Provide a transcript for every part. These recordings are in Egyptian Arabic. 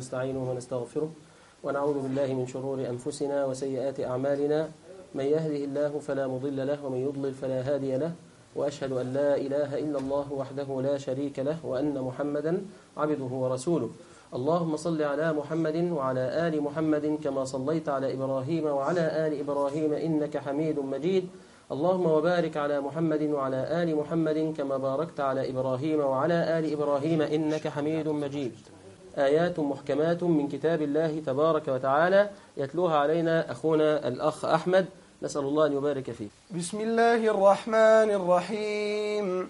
ونستعينه ونستغفره ونعوذ بالله من شرور أنفسنا وسيئات أعمالنا من يهده الله فلا مضل له ومن يضلل فلا هادي له وأشهد أن لا إله إلا الله وحده لا شريك له وأن محمدا عبده ورسوله اللهم صل على محمد وعلى آل محمد كما صليت على إبراهيم وعلى آل إبراهيم إنك حميد مجيد اللهم وبارك على محمد وعلى آل محمد كما باركت على إبراهيم وعلى آل إبراهيم إنك حميد مجيد آيات محكمات من كتاب الله تبارك وتعالى يتلوها علينا أخونا الأخ أحمد نسأل الله أن يبارك فيه بسم الله الرحمن الرحيم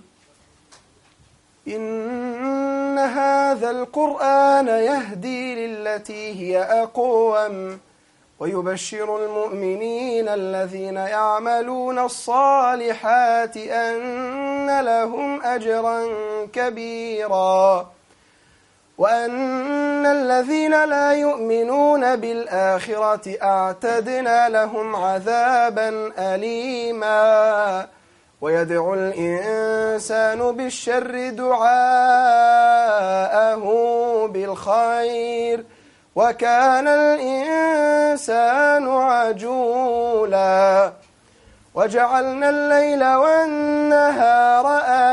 إن هذا القرآن يهدي للتي هي أقوم ويبشر المؤمنين الذين يعملون الصالحات أن لهم أجرا كبيرا وأن الذين لا يؤمنون بالآخرة أعتدنا لهم عذابا أليما ويدعو الإنسان بالشر دعاءه بالخير وكان الإنسان عجولا وجعلنا الليل والنهار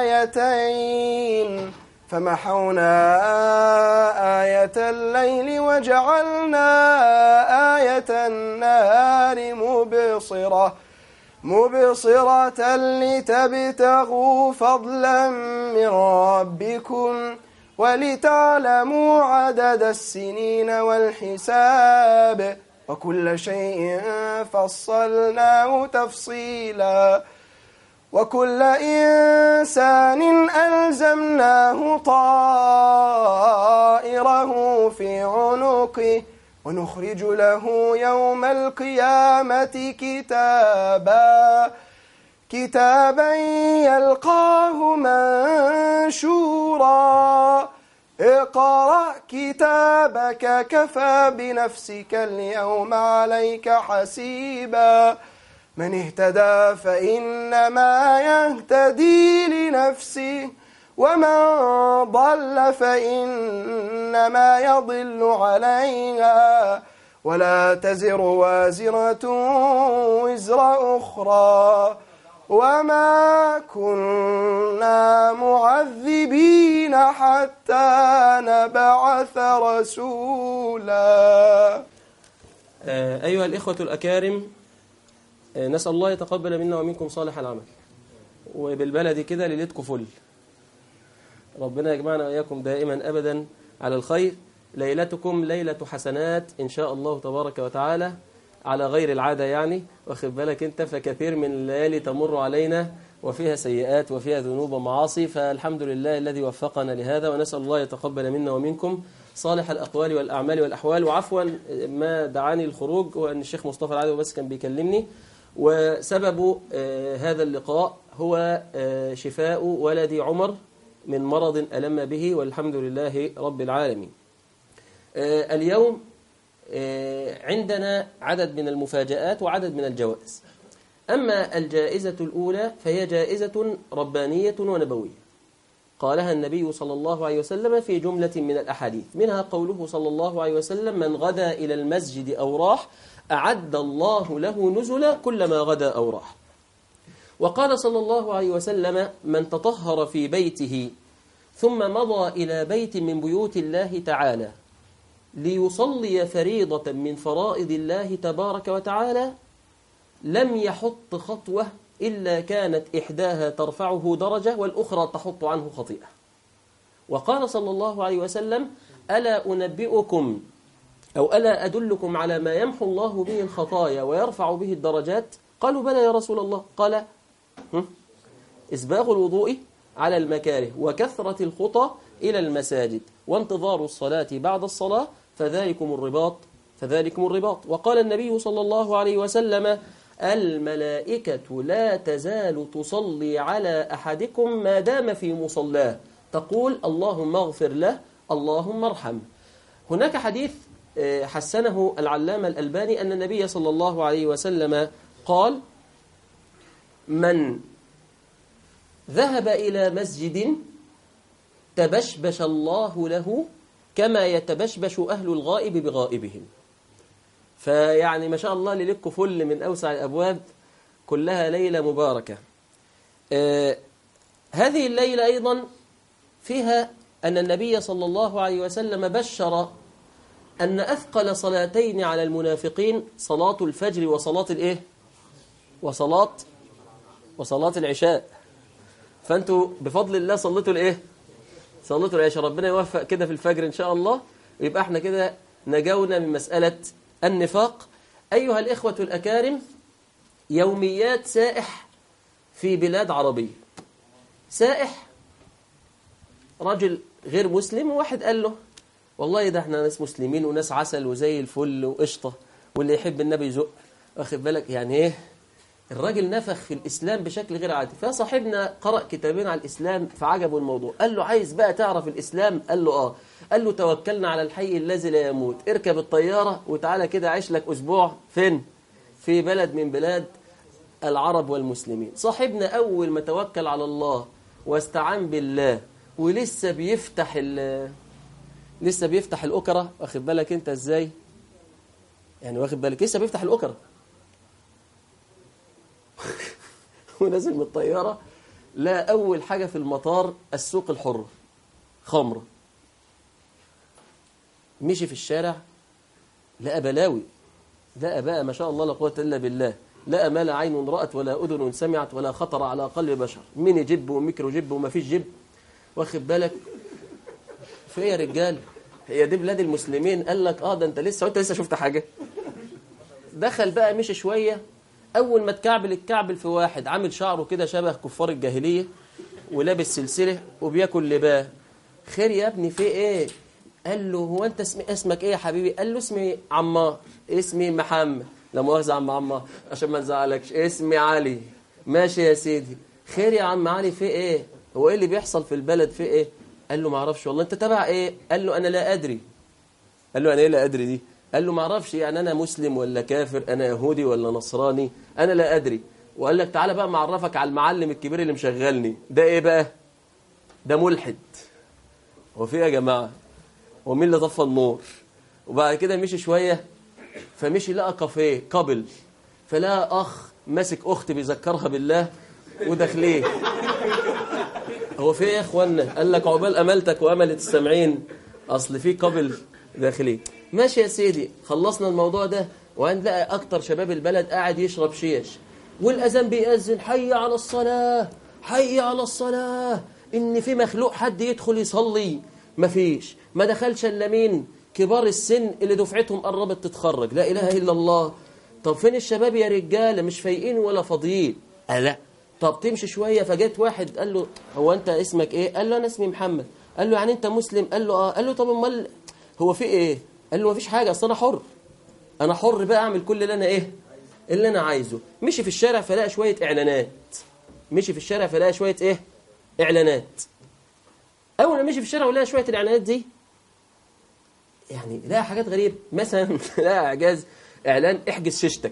آيتين فمحونا آية الليل وجعلنا آية النهار مبصرة مبصرة لتبتغوا فضلا من ربكم ولتعلموا عدد السنين والحساب وكل شيء فصلناه تفصيلا وكل إنسان ألزمناه طائره في عنقه ونخرج له يوم القيامة كتابا كتابا يلقاه منشورا اقرأ كتابك كفى بنفسك اليوم عليك حسيبا من اهتدى فإنما يهتدي لنفسه ومن ضل فإنما يضل عليها ولا تزر وازرة وزر أخرى وما كنا معذبين حتى نبعث رسولا أيها الإخوة الأكارم نسأل الله يتقبل منا ومنكم صالح العمل وبالبلد كده ليلتكم فل ربنا يجمعنا وإياكم دائما أبدا على الخير ليلتكم ليلة حسنات إن شاء الله تبارك وتعالى على غير العادة يعني واخد بالك أنت فكثير من الليالي تمر علينا وفيها سيئات وفيها ذنوب ومعاصي فالحمد لله الذي وفقنا لهذا ونسأل الله يتقبل منا ومنكم صالح الأقوال والأعمال والأحوال وعفوا ما دعاني الخروج هو أن الشيخ مصطفى العدوي بس كان بيكلمني وسبب هذا اللقاء هو شفاء ولدي عمر من مرض ألم به والحمد لله رب العالمين اليوم عندنا عدد من المفاجآت وعدد من الجوائز أما الجائزة الأولى فهي جائزة ربانية ونبوية قالها النبي صلى الله عليه وسلم في جملة من الأحاديث منها قوله صلى الله عليه وسلم من غدا إلى المسجد أو راح أعد الله له نزلا كلما غدا أو راح وقال صلى الله عليه وسلم من تطهر في بيته ثم مضى إلى بيت من بيوت الله تعالى ليصلي فريضة من فرائض الله تبارك وتعالى لم يحط خطوة إلا كانت إحداها ترفعه درجة والأخرى تحط عنه خطيئة وقال صلى الله عليه وسلم ألا أنبئكم أو ألا أدلكم على ما يمحو الله به الخطايا ويرفع به الدرجات قالوا بلى يا رسول الله قال إسباغ الوضوء على المكاره وكثرة الخطى إلى المساجد وانتظار الصلاة بعد الصلاة فذلكم الرباط فذلكم الرباط وقال النبي صلى الله عليه وسلم الملائكة لا تزال تصلي على أحدكم ما دام في مصلاه تقول اللهم اغفر له اللهم ارحم هناك حديث حسنه العلامة الألباني أن النبي صلى الله عليه وسلم قال من ذهب إلى مسجد تبشبش الله له كما يتبشبش أهل الغائب بغائبهم فيعني ما شاء الله للكم فل من أوسع الأبواب كلها ليلة مباركة آه هذه الليلة أيضا فيها أن النبي صلى الله عليه وسلم بشر أن أثقل صلاتين على المنافقين صلاة الفجر وصلاة الإيه؟ وصلاة وصلاة العشاء فأنتوا بفضل الله صليتوا الإيه؟ صليتوا العشاء ربنا يوفق كده في الفجر إن شاء الله يبقى احنا كده نجونا من مسألة النفاق أيها الإخوة الأكارم يوميات سائح في بلاد عربية سائح رجل غير مسلم وواحد قال له والله ده احنا ناس مسلمين وناس عسل وزي الفل وقشطة واللي يحب النبي يزق واخد بالك يعني ايه الراجل نفخ في الإسلام بشكل غير عادي فصاحبنا قرأ كتابين على الإسلام فعجبه الموضوع قال له عايز بقى تعرف الإسلام قال له آه قال له توكلنا على الحي الذي لا يموت اركب الطيارة وتعالى كده عيش لك أسبوع فين في بلد من بلاد العرب والمسلمين صاحبنا أول ما توكل على الله واستعان بالله ولسه بيفتح ال لسه بيفتح الأكرة واخد بالك أنت إزاي يعني واخد بالك لسه بيفتح الأكرة ونازل من الطيارة لا أول حاجة في المطار السوق الحر خمرة مشي في الشارع لقى بلاوي لقى بقى ما شاء الله لا قوة إلا بالله لقى ما لا عين رأت ولا أذن سمعت ولا خطر على قلب بشر ميني جيب وميكرو جيب وما فيش جيب واخد بالك في ايه يا رجال هي دي بلاد المسلمين قال لك اه ده انت لسه وانت لسه شفت حاجة دخل بقى مشي شوية أول ما تكعبل الكعبل في واحد عامل شعره كده شبه كفار الجاهلية ولابس سلسلة وبياكل لباه خير يا ابني في ايه قال له هو انت اسم اسمك ايه يا حبيبي قال له اسمي عمار اسمي محمد لا مؤاخذة يا عم عمار عشان ما نزعلكش اسمي علي ماشي يا سيدي خير يا عم علي في ايه هو ايه اللي بيحصل في البلد في ايه قال له ما اعرفش والله انت تبع ايه قال له انا لا ادري قال له انا ايه لا ادري دي قال له ما اعرفش يعني انا مسلم ولا كافر انا يهودي ولا نصراني انا لا ادري وقال لك تعالى بقى معرفك على المعلم الكبير اللي مشغلني ده ايه بقى ده ملحد هو في ايه يا جماعه هو مين اللي طفى النور وبعد كده مشي شويه فمشي لقى كافيه قبل فلقى اخ ماسك اخت بيذكرها بالله وداخليه هو في ايه يا اخوانا قال لك عقبال املتك واملة السامعين اصل في قبل داخلي ماشي يا سيدي خلصنا الموضوع ده وهنلاقي اكتر شباب البلد قاعد يشرب شيش والاذان بيأذن حي على الصلاه حي على الصلاه ان في مخلوق حد يدخل يصلي مفيش ما دخلش الا مين كبار السن اللي دفعتهم قربت تتخرج لا اله الا الله طب فين الشباب يا رجاله مش فايقين ولا فاضيين لا طب تمشي شويه فجت واحد قال له هو انت اسمك ايه قال له انا اسمي محمد قال له يعني انت مسلم قال له اه قال له طب امال هو في ايه قال له مفيش حاجه اصل انا حر انا حر بقى اعمل كل اللي انا ايه اللي انا عايزه مشي في الشارع فلاقى شويه اعلانات مشي في الشارع فلاقى شويه ايه اعلانات اول ما مشي في الشارع ولقى شويه الاعلانات دي يعني لقى حاجات غريبه مثلا لقى اعجاز اعلان احجز شيشتك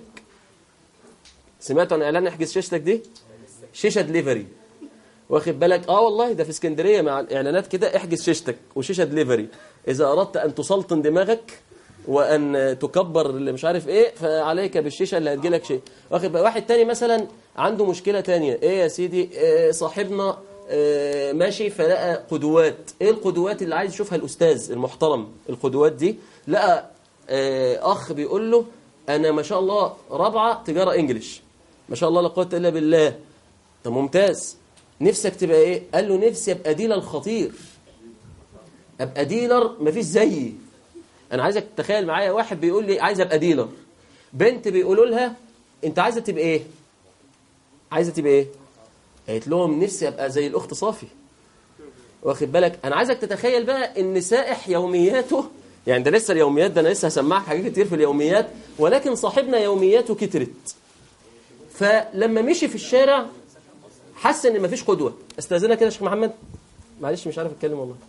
سمعتوا عن اعلان احجز شيشتك دي شيشه دليفري واخد بالك اه والله ده في اسكندريه مع الاعلانات كده احجز شيشتك وشيشه دليفري اذا اردت ان تسلطن دماغك وان تكبر اللي مش عارف ايه فعليك بالشيشه اللي هتجيلك شيء واخد بالك واحد تاني مثلا عنده مشكله تانية ايه يا سيدي إيه صاحبنا إيه ماشي فلقى قدوات ايه القدوات اللي عايز يشوفها الاستاذ المحترم القدوات دي لقى إيه اخ بيقول له انا ما شاء الله رابعه تجاره انجليش ما شاء الله لا قوه الا بالله طب ممتاز نفسك تبقى ايه قال له نفسي ابقى ديلر خطير ابقى ديلر مفيش زيي انا عايزك تتخيل معايا واحد بيقول لي عايز ابقى ديلر بنت بيقولوا لها انت عايزه تبقى ايه عايزه تبقى ايه قالت لهم نفسي ابقى زي الاخت صافي واخد بالك انا عايزك تتخيل بقى ان سائح يومياته يعني ده لسه اليوميات ده انا لسه هسمعك حاجات كتير في اليوميات ولكن صاحبنا يومياته كترت فلما مشي في الشارع حس ان مفيش قدوه استاذنك كده يا شيخ محمد معلش مش عارف اتكلم والله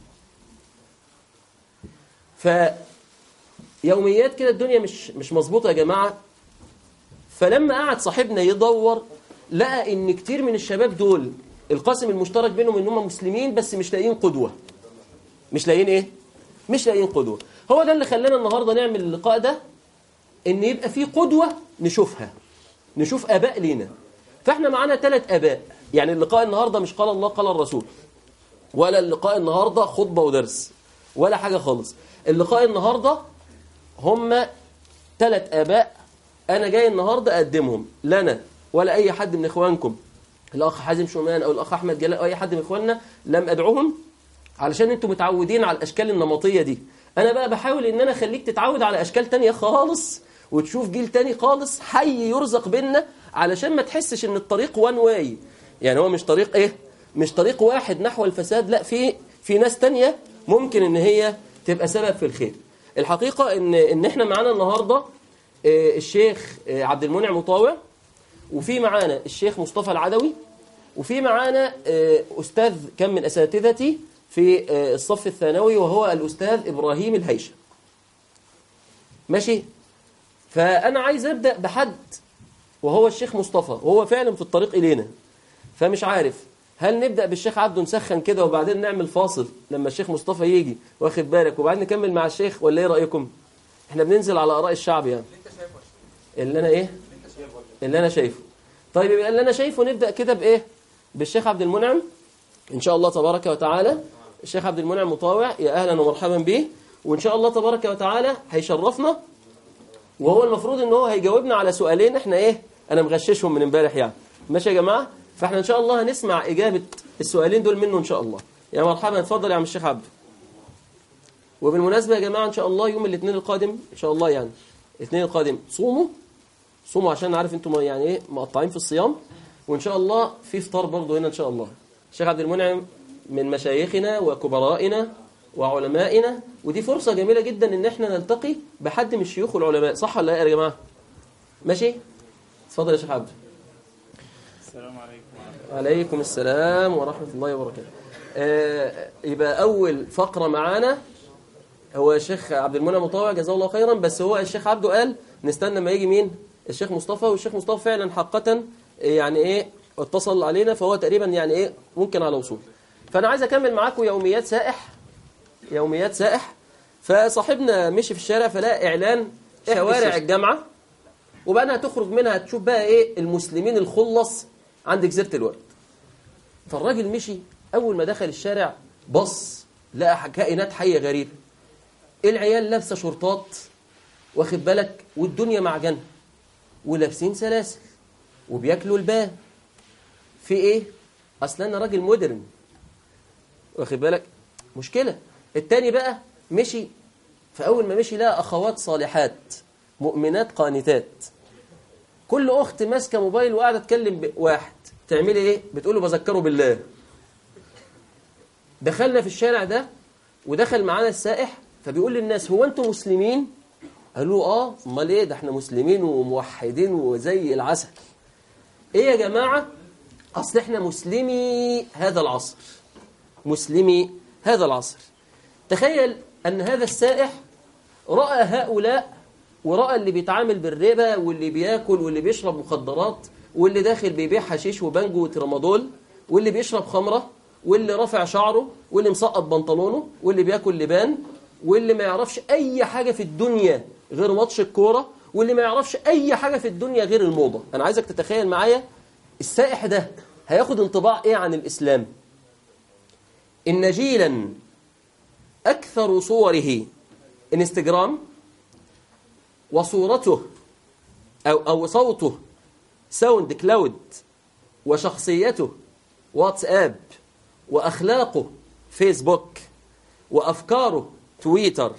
ف يوميات كده الدنيا مش مش مظبوطه يا جماعه فلما قعد صاحبنا يدور لقى ان كتير من الشباب دول القاسم المشترك بينهم ان هم مسلمين بس مش لاقيين قدوه مش لاقيين ايه مش لاقيين قدوة هو ده اللي خلانا النهاردة نعمل اللقاء ده ان يبقى في قدوة نشوفها نشوف اباء لينا فاحنا معانا ثلاث اباء يعني اللقاء النهاردة مش قال الله قال الرسول ولا اللقاء النهاردة خطبة ودرس ولا حاجة خالص اللقاء النهاردة هم ثلاث اباء انا جاي النهاردة اقدمهم لنا ولا اي حد من اخوانكم الاخ حازم شومان او الاخ احمد جلال او اي حد من اخواننا لم ادعوهم علشان انتوا متعودين على الاشكال النمطيه دي انا بقى بحاول ان انا اخليك تتعود على اشكال تانية خالص وتشوف جيل تاني خالص حي يرزق بينا علشان ما تحسش ان الطريق وان واي يعني هو مش طريق ايه مش طريق واحد نحو الفساد لا في في ناس تانية ممكن ان هي تبقى سبب في الخير الحقيقه ان ان احنا معانا النهارده آه، الشيخ آه، عبد المنعم مطاوع وفي معانا الشيخ مصطفى العدوي وفي معانا آه، أستاذ كم من أساتذتي في آه، الصف الثانوي وهو الأستاذ إبراهيم الهيشة ماشي فأنا عايز أبدأ بحد وهو الشيخ مصطفى وهو فعلا في الطريق إلينا فمش عارف هل نبدأ بالشيخ عبده نسخن كده وبعدين نعمل فاصل لما الشيخ مصطفى يجي واخد بالك وبعدين نكمل مع الشيخ ولا ايه رأيكم احنا بننزل على آراء الشعب يعني اللي انا ايه اللي انا شايفه طيب يبقى اللي انا شايفه نبدا كده بايه بالشيخ عبد المنعم ان شاء الله تبارك وتعالى الشيخ عبد المنعم مطاوع يا اهلا ومرحبا به وان شاء الله تبارك وتعالى هيشرفنا وهو المفروض ان هو هيجاوبنا على سؤالين احنا ايه انا مغششهم من امبارح يعني ماشي يا جماعه فاحنا ان شاء الله هنسمع اجابه السؤالين دول منه ان شاء الله يا مرحبا اتفضل يا عم الشيخ عبده وبالمناسبه يا جماعه ان شاء الله يوم الاثنين القادم ان شاء الله يعني الاثنين القادم صوموا صوموا عشان عارف انتم يعني ايه مقطعين في الصيام وان شاء الله في فطار برضه هنا ان شاء الله الشيخ عبد المنعم من مشايخنا وكبرائنا وعلمائنا ودي فرصة جميلة جدا ان احنا نلتقي بحد من الشيوخ والعلماء صح ولا لا يا جماعة ماشي اتفضل يا شيخ عبد السلام عليكم عليكم السلام ورحمة الله وبركاته آه يبقى أول فقرة معانا هو الشيخ عبد المنعم مطاوع جزاه الله خيرا بس هو الشيخ عبده قال نستنى ما يجي مين الشيخ مصطفى والشيخ مصطفى فعلا حقا يعني ايه اتصل علينا فهو تقريبا يعني ايه ممكن على وصول فانا عايز اكمل معاكم يوميات سائح يوميات سائح فصاحبنا مشي في الشارع فلقى اعلان شوارع الجامعه وبقى هتخرج منها تشوف بقى ايه المسلمين الخلص عند جزيره الورد فالراجل مشي اول ما دخل الشارع بص لقى كائنات حيه غريبه العيال لابسه شرطات واخد بالك والدنيا معجنه ولابسين سلاسل وبياكلوا البان في ايه اصل انا راجل مودرن واخد بالك مشكله التاني بقى مشي فاول ما مشي لقى اخوات صالحات مؤمنات قانتات كل اخت ماسكه موبايل وقاعده تكلم واحد تعملي ايه بتقول له بذكره بالله دخلنا في الشارع ده ودخل معانا السائح فبيقول للناس هو انتم مسلمين قالوا اه امال ايه ده احنا مسلمين وموحدين وزي العسل ايه يا جماعه اصل احنا مسلمي هذا العصر مسلمي هذا العصر تخيل ان هذا السائح راى هؤلاء وراى اللي بيتعامل بالربا واللي بياكل واللي بيشرب مخدرات واللي داخل بيبيع حشيش وبنجو وترامادول واللي بيشرب خمره واللي رافع شعره واللي مسقط بنطلونه واللي بياكل لبان واللي ما يعرفش اي حاجه في الدنيا غير ماتش الكوره واللي ما يعرفش اي حاجه في الدنيا غير الموضه انا عايزك تتخيل معايا السائح ده هياخد انطباع ايه عن الاسلام ان جيلا اكثر صوره انستجرام وصورته او او صوته ساوند كلاود وشخصيته واتساب واخلاقه فيسبوك وافكاره تويتر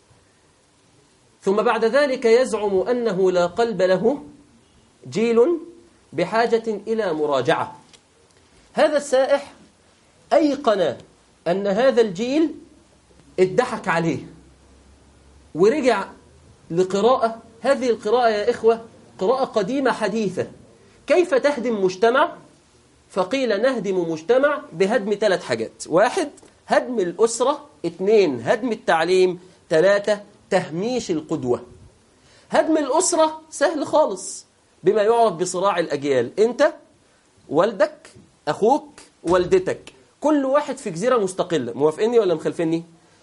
ثم بعد ذلك يزعم انه لا قلب له جيل بحاجه الى مراجعه هذا السائح ايقن ان هذا الجيل اتضحك عليه ورجع لقراءه هذه القراءه يا اخوه قراءه قديمه حديثه كيف تهدم مجتمع فقيل نهدم مجتمع بهدم ثلاث حاجات واحد هدم الأسرة اثنين هدم التعليم ثلاثة تهميش القدوة هدم الأسرة سهل خالص بما يعرف بصراع الأجيال أنت والدك أخوك والدتك كل واحد في جزيرة مستقلة موافقني ولا مخلفني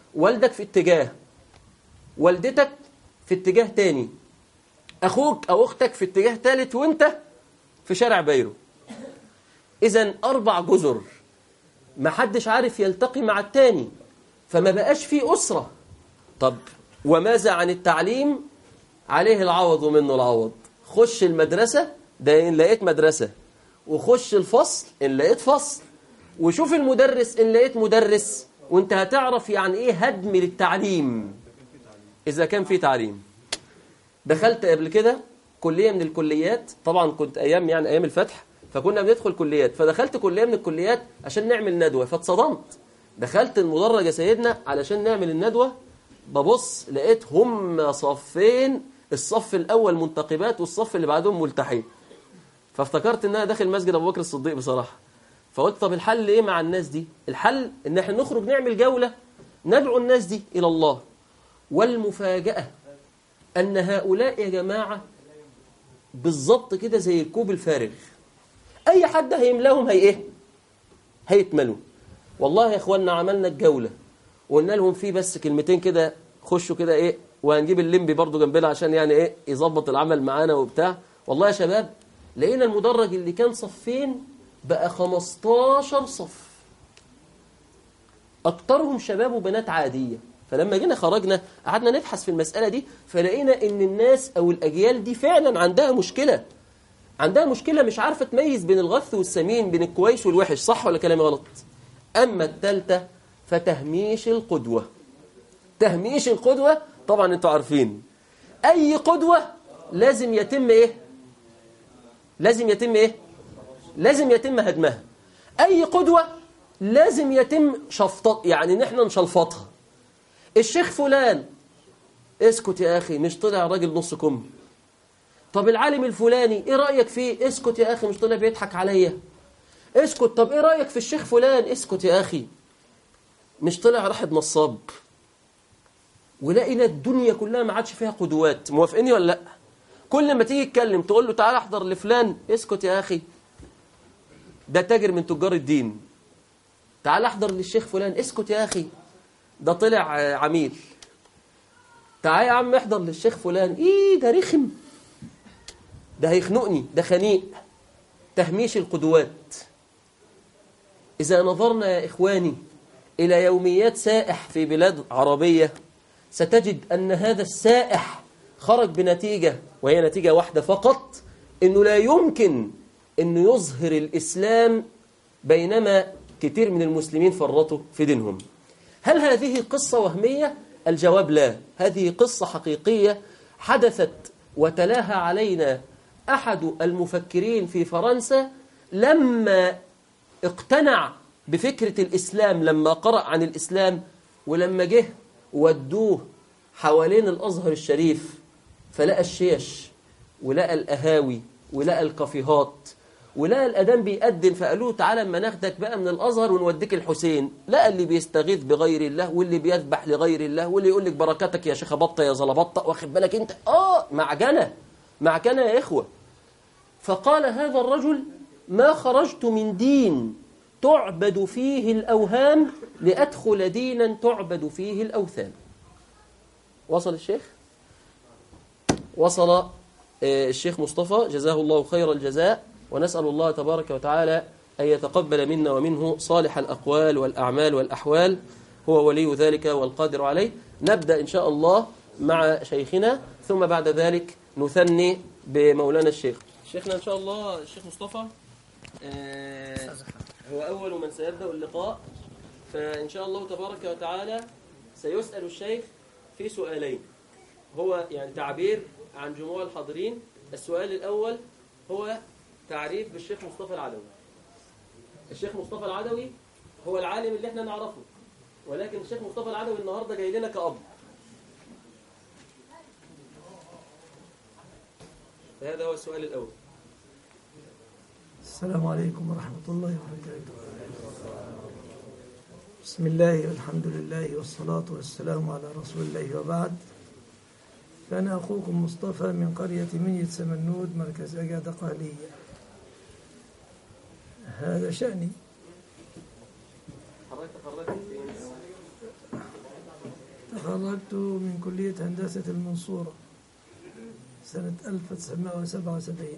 والدك في اتجاه والدتك في اتجاه تاني أخوك أو أختك في اتجاه تالت وانت في شارع بيرو إذا أربع جزر ما حدش عارف يلتقي مع التاني فما بقاش في أسرة طب وماذا عن التعليم عليه العوض ومنه العوض خش المدرسة ده إن لقيت مدرسة وخش الفصل إن لقيت فصل وشوف المدرس إن لقيت مدرس وانت هتعرف يعني إيه هدم للتعليم إذا كان في تعليم دخلت قبل كده كلية من الكليات طبعا كنت أيام يعني أيام الفتح فكنا بندخل كليات فدخلت كلية من الكليات عشان نعمل ندوة فاتصدمت دخلت المدرج يا سيدنا علشان نعمل الندوة ببص لقيت هم صفين الصف الأول منتقبات والصف اللي بعدهم ملتحين فافتكرت ان انا داخل مسجد ابو بكر الصديق بصراحه فقلت طب الحل ايه مع الناس دي الحل ان احنا نخرج نعمل جوله ندعو الناس دي الى الله والمفاجاه ان هؤلاء يا جماعه بالظبط كده زي الكوب الفارغ اي حد هيملاهم هي ايه هيتملوا والله يا اخواننا عملنا الجوله وقلنا لهم في بس كلمتين كده خشوا كده ايه وهنجيب الليمبي برضو جنبنا عشان يعني ايه يظبط العمل معانا وبتاع والله يا شباب لقينا المدرج اللي كان صفين بقى 15 صف أكترهم شباب وبنات عادية فلما جينا خرجنا قعدنا نبحث في المسألة دي فلقينا إن الناس أو الأجيال دي فعلا عندها مشكلة عندها مشكلة مش عارفة تميز بين الغث والسمين بين الكويس والوحش صح ولا كلامي غلط أما التالتة فتهميش القدوة تهميش القدوة طبعا انتوا عارفين أي قدوة لازم يتم إيه لازم يتم إيه لازم يتم هدمها أي قدوة لازم يتم شفطط يعني نحن نشلفطها الشيخ فلان اسكت يا أخي مش طلع راجل نص كم طب العالم الفلاني ايه رأيك فيه اسكت يا أخي مش طلع بيضحك عليا اسكت طب ايه رأيك في الشيخ فلان اسكت يا أخي مش طلع راحد نصاب ولقينا الدنيا كلها ما عادش فيها قدوات موافقيني ولا لا كل ما تيجي تتكلم تقول له تعال احضر لفلان اسكت يا أخي ده تاجر من تجار الدين تعال احضر للشيخ فلان اسكت يا أخي ده طلع عميل تعال يا عم احضر للشيخ فلان ايه ده رخم ده هيخنقني ده خنيق تهميش القدوات إذا نظرنا يا إخواني إلى يوميات سائح في بلاد عربية ستجد أن هذا السائح خرج بنتيجة وهي نتيجة واحدة فقط أنه لا يمكن أنه يظهر الإسلام بينما كثير من المسلمين فرطوا في دينهم هل هذه قصة وهمية؟ الجواب لا هذه قصة حقيقية حدثت وتلاها علينا أحد المفكرين في فرنسا لما اقتنع بفكرة الإسلام لما قرأ عن الإسلام ولما جه ودوه حوالين الأزهر الشريف فلقى الشيش ولقى الأهاوي ولقى الكافيهات ولقى الأدام بيقدم فقالوا تعالى اما ناخدك بقى من الأزهر ونوديك الحسين لقى اللي بيستغيث بغير الله واللي بيذبح لغير الله واللي يقول لك بركاتك يا شيخ بطة يا زلبطة واخد بالك انت آه معجنة معجنة يا إخوة فقال هذا الرجل ما خرجت من دين تعبد فيه الأوهام لأدخل دينا تعبد فيه الأوثان وصل الشيخ وصل الشيخ مصطفى جزاه الله خير الجزاء ونسأل الله تبارك وتعالى أن يتقبل منا ومنه صالح الأقوال والأعمال والأحوال هو ولي ذلك والقادر عليه نبدأ إن شاء الله مع شيخنا ثم بعد ذلك نثني بمولانا الشيخ شيخنا إن شاء الله الشيخ مصطفى آه هو أول من سيبدأ اللقاء فإن شاء الله تبارك وتعالى سيسأل الشيخ في سؤالين هو يعني تعبير عن جموع الحاضرين السؤال الأول هو تعريف بالشيخ مصطفى العدوي الشيخ مصطفى العدوي هو العالم اللي احنا نعرفه ولكن الشيخ مصطفى العدوي النهاردة جاي لنا كأب هذا هو السؤال الأول السلام عليكم ورحمة الله وبركاته بسم الله والحمد لله والصلاة والسلام على رسول الله وبعد فأنا أخوكم مصطفى من قرية منية سمنود مركز أجاد قهلية هذا شأني حضرتك تخرجت تخرجت من كلية هندسة المنصورة سنة 1977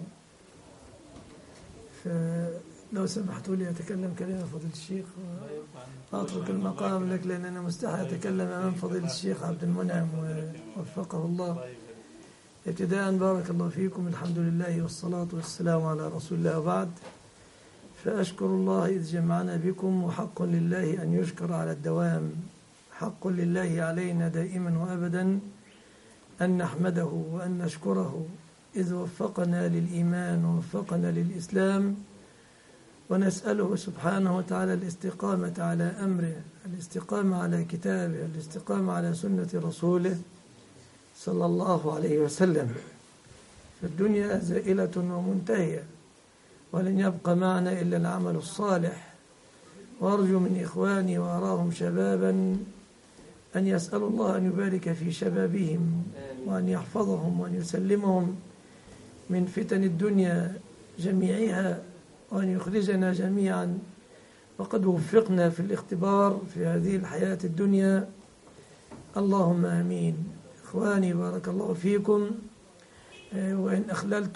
فلو سمحتوا لي أتكلم كلمة فضيلة الشيخ وأترك المقام لك لأن أنا مستحي أتكلم أمام فضيلة الشيخ عبد المنعم ووفقه الله ابتداء بارك الله فيكم الحمد لله والصلاة والسلام على رسول الله وبعد فأشكر الله إذ جمعنا بكم وحق لله أن يشكر على الدوام حق لله علينا دائما وأبدا أن نحمده وأن نشكره إذ وفقنا للإيمان ووفقنا للإسلام ونسأله سبحانه وتعالى الاستقامة على أمره الاستقامة على كتابه الاستقامة على سنة رسوله صلى الله عليه وسلم فالدنيا زائلة ومنتهية ولن يبقى معنا إلا العمل الصالح وأرجو من إخواني وأراهم شبابا أن يسألوا الله أن يبارك في شبابهم وأن يحفظهم وأن يسلمهم من فتن الدنيا جميعها وأن يخرجنا جميعا وقد وفقنا في الاختبار في هذه الحياة الدنيا اللهم آمين إخواني بارك الله فيكم وإن أخللت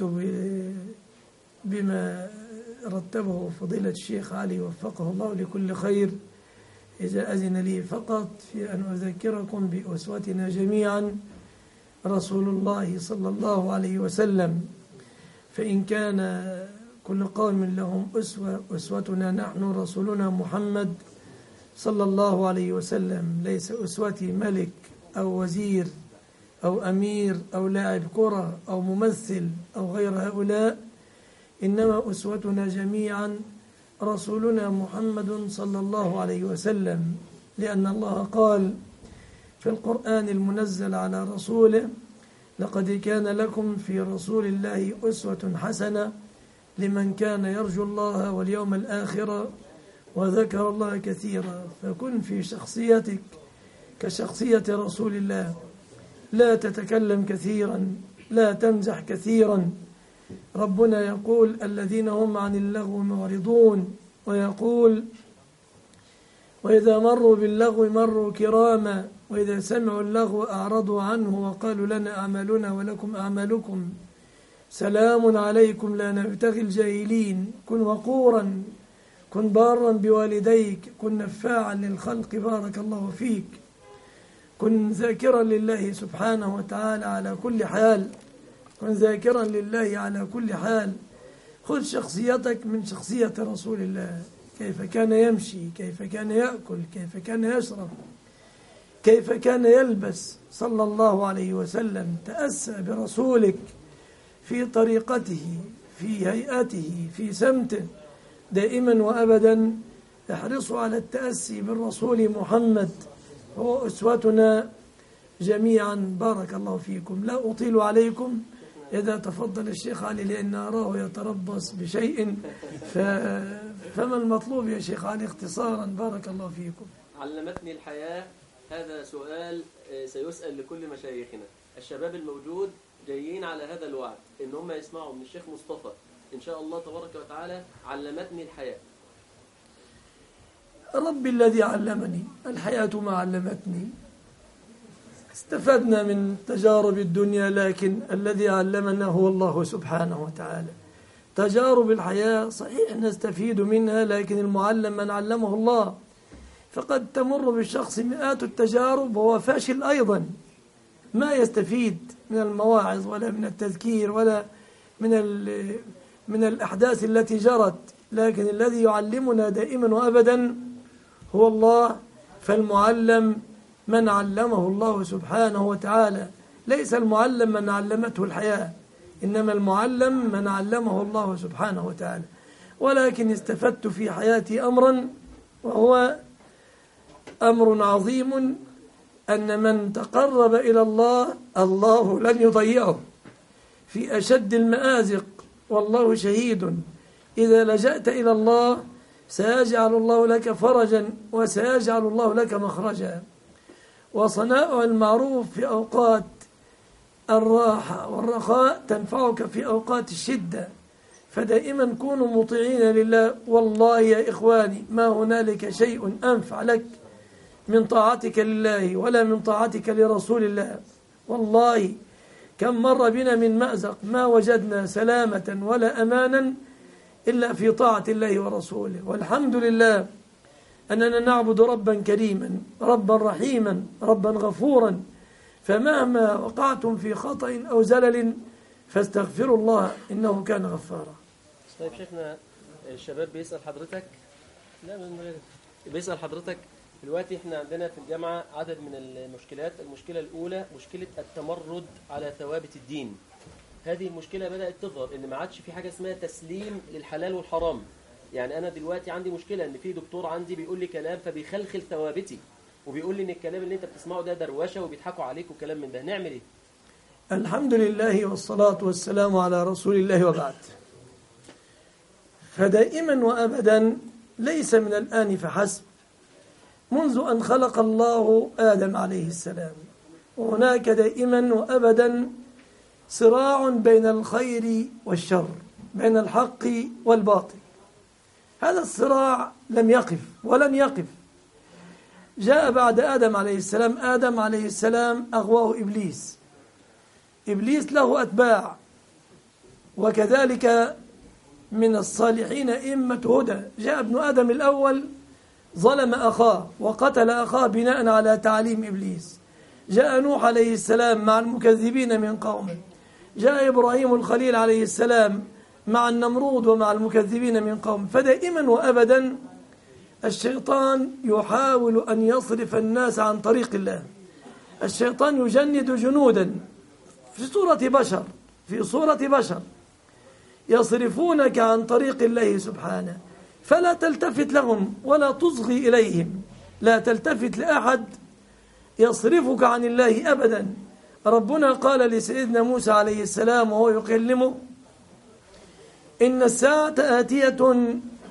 بما رتبه فضيلة الشيخ علي وفقه الله لكل خير إذا أذن لي فقط في أن أذكركم بأسوتنا جميعا رسول الله صلى الله عليه وسلم فإن كان كل قوم لهم أسوة أسوتنا نحن رسولنا محمد صلى الله عليه وسلم ليس أسوتي ملك أو وزير أو أمير أو لاعب كرة أو ممثل أو غير هؤلاء إنما أسوتنا جميعا رسولنا محمد صلى الله عليه وسلم لأن الله قال في القرآن المنزل على رسوله لقد كان لكم في رسول الله أسوة حسنة لمن كان يرجو الله واليوم الآخر وذكر الله كثيرا فكن في شخصيتك كشخصية رسول الله لا تتكلم كثيرا لا تمزح كثيرا ربنا يقول الذين هم عن اللغو معرضون ويقول وإذا مروا باللغو مروا كراما وإذا سمعوا اللغو أعرضوا عنه وقالوا لنا أعمالنا ولكم أعمالكم سلام عليكم لا نبتغي الجاهلين كن وقورا كن بارا بوالديك كن نفاعا للخلق بارك الله فيك كن ذاكرا لله سبحانه وتعالى على كل حال كن ذاكرا لله على كل حال خذ شخصيتك من شخصية رسول الله كيف كان يمشي كيف كان يأكل كيف كان يشرب كيف كان يلبس صلى الله عليه وسلم تأسى برسولك في طريقته في هيئته في سمته دائما وأبدا احرصوا على التأسي بالرسول محمد هو أسوتنا جميعا بارك الله فيكم لا أطيل عليكم إذا تفضل الشيخ علي لأن أراه يتربص بشيء ف... فما المطلوب يا شيخ علي اختصارا بارك الله فيكم علمتني الحياة هذا سؤال سيسأل لكل مشايخنا الشباب الموجود جايين على هذا الوعد إن هم يسمعوا من الشيخ مصطفى إن شاء الله تبارك وتعالى علمتني الحياة ربي الذي علمني الحياة ما علمتني استفدنا من تجارب الدنيا لكن الذي علمنا هو الله سبحانه وتعالى تجارب الحياة صحيح نستفيد منها لكن المعلم من علمه الله فقد تمر بالشخص مئات التجارب وهو فاشل أيضا ما يستفيد من المواعظ ولا من التذكير ولا من من الأحداث التي جرت لكن الذي يعلمنا دائما وأبدا هو الله فالمعلم من علمه الله سبحانه وتعالى ليس المعلم من علمته الحياة إنما المعلم من علمه الله سبحانه وتعالى ولكن استفدت في حياتي أمرا وهو أمر عظيم أن من تقرب إلى الله الله لن يضيعه في أشد المآزق والله شهيد إذا لجأت إلى الله سيجعل الله لك فرجا وسيجعل الله لك مخرجا وصناء المعروف في أوقات الراحة والرخاء تنفعك في أوقات الشدة فدائما كونوا مطيعين لله والله يا إخواني ما هنالك شيء أنفع لك من طاعتك لله ولا من طاعتك لرسول الله والله كم مر بنا من مأزق ما وجدنا سلامة ولا أمانا إلا في طاعة الله ورسوله والحمد لله أننا نعبد ربا كريما ربا رحيما ربا غفورا فمهما وقعتم في خطأ أو زلل فاستغفروا الله إنه كان غفارا طيب شيخنا الشباب بيسأل حضرتك لا من غير بيسأل حضرتك دلوقتي احنا عندنا في الجامعة عدد من المشكلات المشكلة الأولى مشكلة التمرد على ثوابت الدين هذه المشكلة بدأت تظهر إن ما عادش في حاجة اسمها تسليم للحلال والحرام يعني أنا دلوقتي عندي مشكلة إن في دكتور عندي بيقول لي كلام فبيخلخل ثوابتي وبيقول لي إن الكلام اللي أنت بتسمعه ده دروشة وبيضحكوا عليك وكلام من ده نعمل إيه؟ الحمد لله والصلاة والسلام على رسول الله وبعد فدائما وأبدا ليس من الآن فحسب منذ أن خلق الله آدم عليه السلام وهناك دائما وأبدا صراع بين الخير والشر بين الحق والباطل هذا الصراع لم يقف ولن يقف جاء بعد آدم عليه السلام آدم عليه السلام أغواه إبليس إبليس له أتباع وكذلك من الصالحين إمة هدى جاء ابن آدم الأول ظلم أخاه وقتل أخاه بناء على تعليم إبليس جاء نوح عليه السلام مع المكذبين من قومه جاء إبراهيم الخليل عليه السلام مع النمرود ومع المكذبين من قوم فدائما وأبدا الشيطان يحاول أن يصرف الناس عن طريق الله الشيطان يجند جنودا في صورة بشر في صورة بشر يصرفونك عن طريق الله سبحانه فلا تلتفت لهم ولا تصغي إليهم لا تلتفت لأحد يصرفك عن الله أبدا ربنا قال لسيدنا موسى عليه السلام وهو يكلمه إن الساعة آتية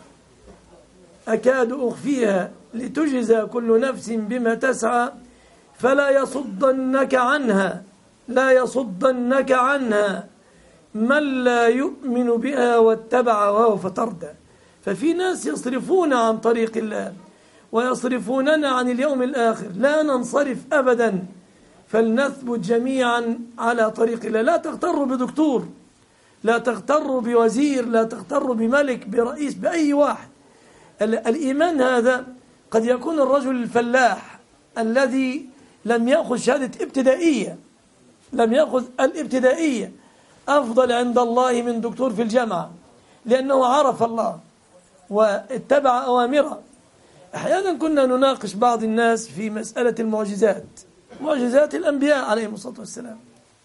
أكاد أخفيها لتجزى كل نفس بما تسعى فلا يصدنك عنها لا يصدنك عنها من لا يؤمن بها واتبع وهو فتردى ففي ناس يصرفون عن طريق الله ويصرفوننا عن اليوم الآخر لا ننصرف أبدا فلنثبت جميعا على طريق الله لا تغتروا بدكتور لا تغتروا بوزير لا تغتروا بملك برئيس بأي واحد الإيمان هذا قد يكون الرجل الفلاح الذي لم يأخذ شهادة ابتدائية لم يأخذ الابتدائية أفضل عند الله من دكتور في الجامعة لأنه عرف الله واتبع أوامره أحيانا كنا نناقش بعض الناس في مسألة المعجزات معجزات الأنبياء عليهم الصلاة والسلام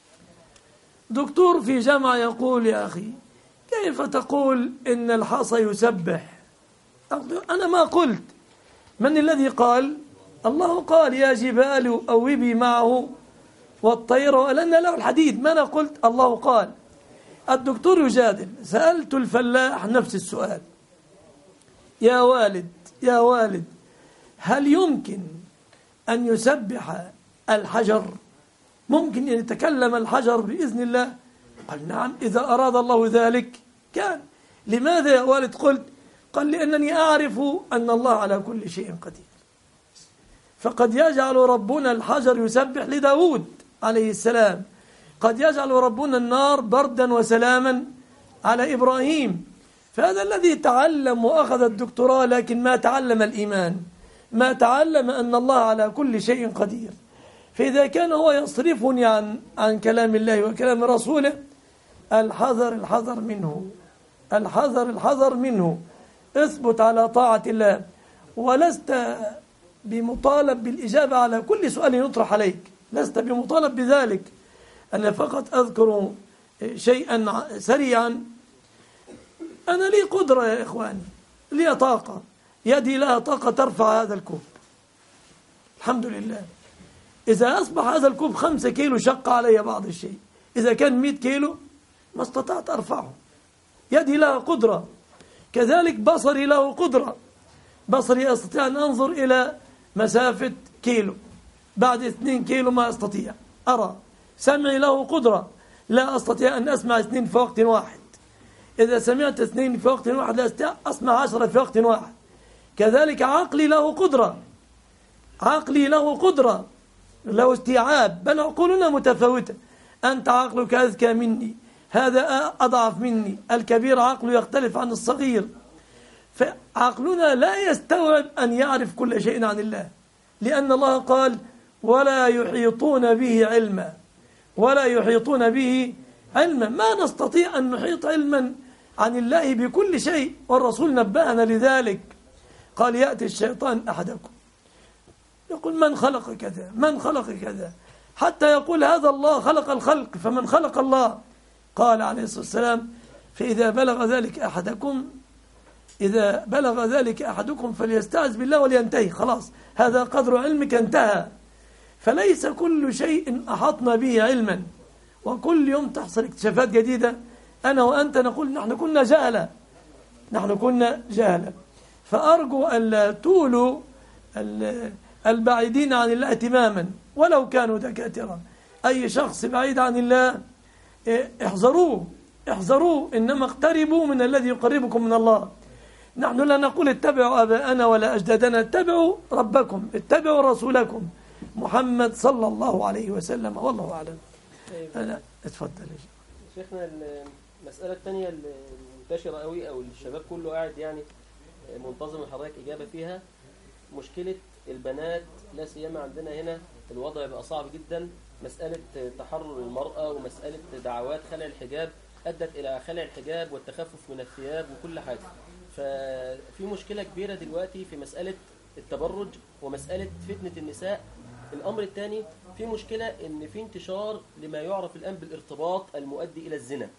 دكتور في جامعة يقول يا أخي كيف تقول إن الحصى يسبح أنا ما قلت من الذي قال الله قال يا جبال أوبي معه والطير ولن له الحديد ما أنا قلت الله قال الدكتور يجادل سألت الفلاح نفس السؤال يا والد يا والد هل يمكن أن يسبح الحجر ممكن أن يتكلم الحجر بإذن الله قال نعم إذا أراد الله ذلك كان لماذا يا والد قلت قال لأنني أعرف أن الله على كل شيء قدير فقد يجعل ربنا الحجر يسبح لداود عليه السلام قد يجعل ربنا النار بردا وسلاما على إبراهيم فهذا الذي تعلم وأخذ الدكتوراه لكن ما تعلم الإيمان ما تعلم أن الله على كل شيء قدير فإذا كان هو يصرفني عن, عن كلام الله وكلام رسوله الحذر الحذر منه الحذر الحذر منه اثبت على طاعة الله ولست بمطالب بالإجابة على كل سؤال يطرح عليك لست بمطالب بذلك أنا فقط أذكر شيئا سريعا أنا لي قدرة يا إخواني لي طاقة يدي لها طاقة ترفع هذا الكوب الحمد لله إذا أصبح هذا الكوب خمسة كيلو شق علي بعض الشيء إذا كان مئة كيلو ما استطعت أرفعه يدي لها قدرة كذلك بصري له قدرة بصري أستطيع أن أنظر إلى مسافة كيلو بعد اثنين كيلو ما أستطيع أرى سمعي له قدرة لا أستطيع أن أسمع اثنين في وقت واحد إذا سمعت اثنين في وقت واحد لا أستطيع أسمع عشرة في وقت واحد كذلك عقلي له قدرة عقلي له قدرة له استيعاب بل عقولنا متفاوتة أنت عقلك أذكى مني هذا أضعف مني الكبير عقله يختلف عن الصغير فعقلنا لا يستوعب أن يعرف كل شيء عن الله لأن الله قال ولا يحيطون به علما ولا يحيطون به علما ما نستطيع أن نحيط علما عن الله بكل شيء والرسول نبهنا لذلك قال يأتي الشيطان أحدكم يقول من خلق كذا من خلق كذا حتى يقول هذا الله خلق الخلق فمن خلق الله قال عليه الصلاة والسلام فإذا بلغ ذلك أحدكم إذا بلغ ذلك أحدكم فليستعذ بالله ولينتهي خلاص هذا قدر علمك انتهى فليس كل شيء أحطنا به علما وكل يوم تحصل اكتشافات جديدة أنا وأنت نقول نحن كنا جهلة نحن كنا جهلة فأرجو أن لا تولوا البعيدين عن الله تماما ولو كانوا دكاترة أي شخص بعيد عن الله إيه، احذروه احذروه إنما اقتربوا من الذي يقربكم من الله نحن لا نقول اتبعوا أباءنا ولا أجدادنا اتبعوا ربكم اتبعوا رسولكم محمد صلى الله عليه وسلم والله أعلم أنا اتفضل شيخنا المسألة الثانية المنتشرة قوي أو الشباب كله قاعد يعني منتظم حضرتك إجابة فيها مشكلة البنات لا سيما عندنا هنا الوضع بقى صعب جدا مسألة تحرر المرأة ومسألة دعوات خلع الحجاب أدت إلى خلع الحجاب والتخفف من الثياب وكل حاجة ففي مشكلة كبيرة دلوقتي في مسألة التبرج ومسألة فتنة النساء الأمر الثاني في مشكلة إن في انتشار لما يعرف الآن بالارتباط المؤدي إلى الزنا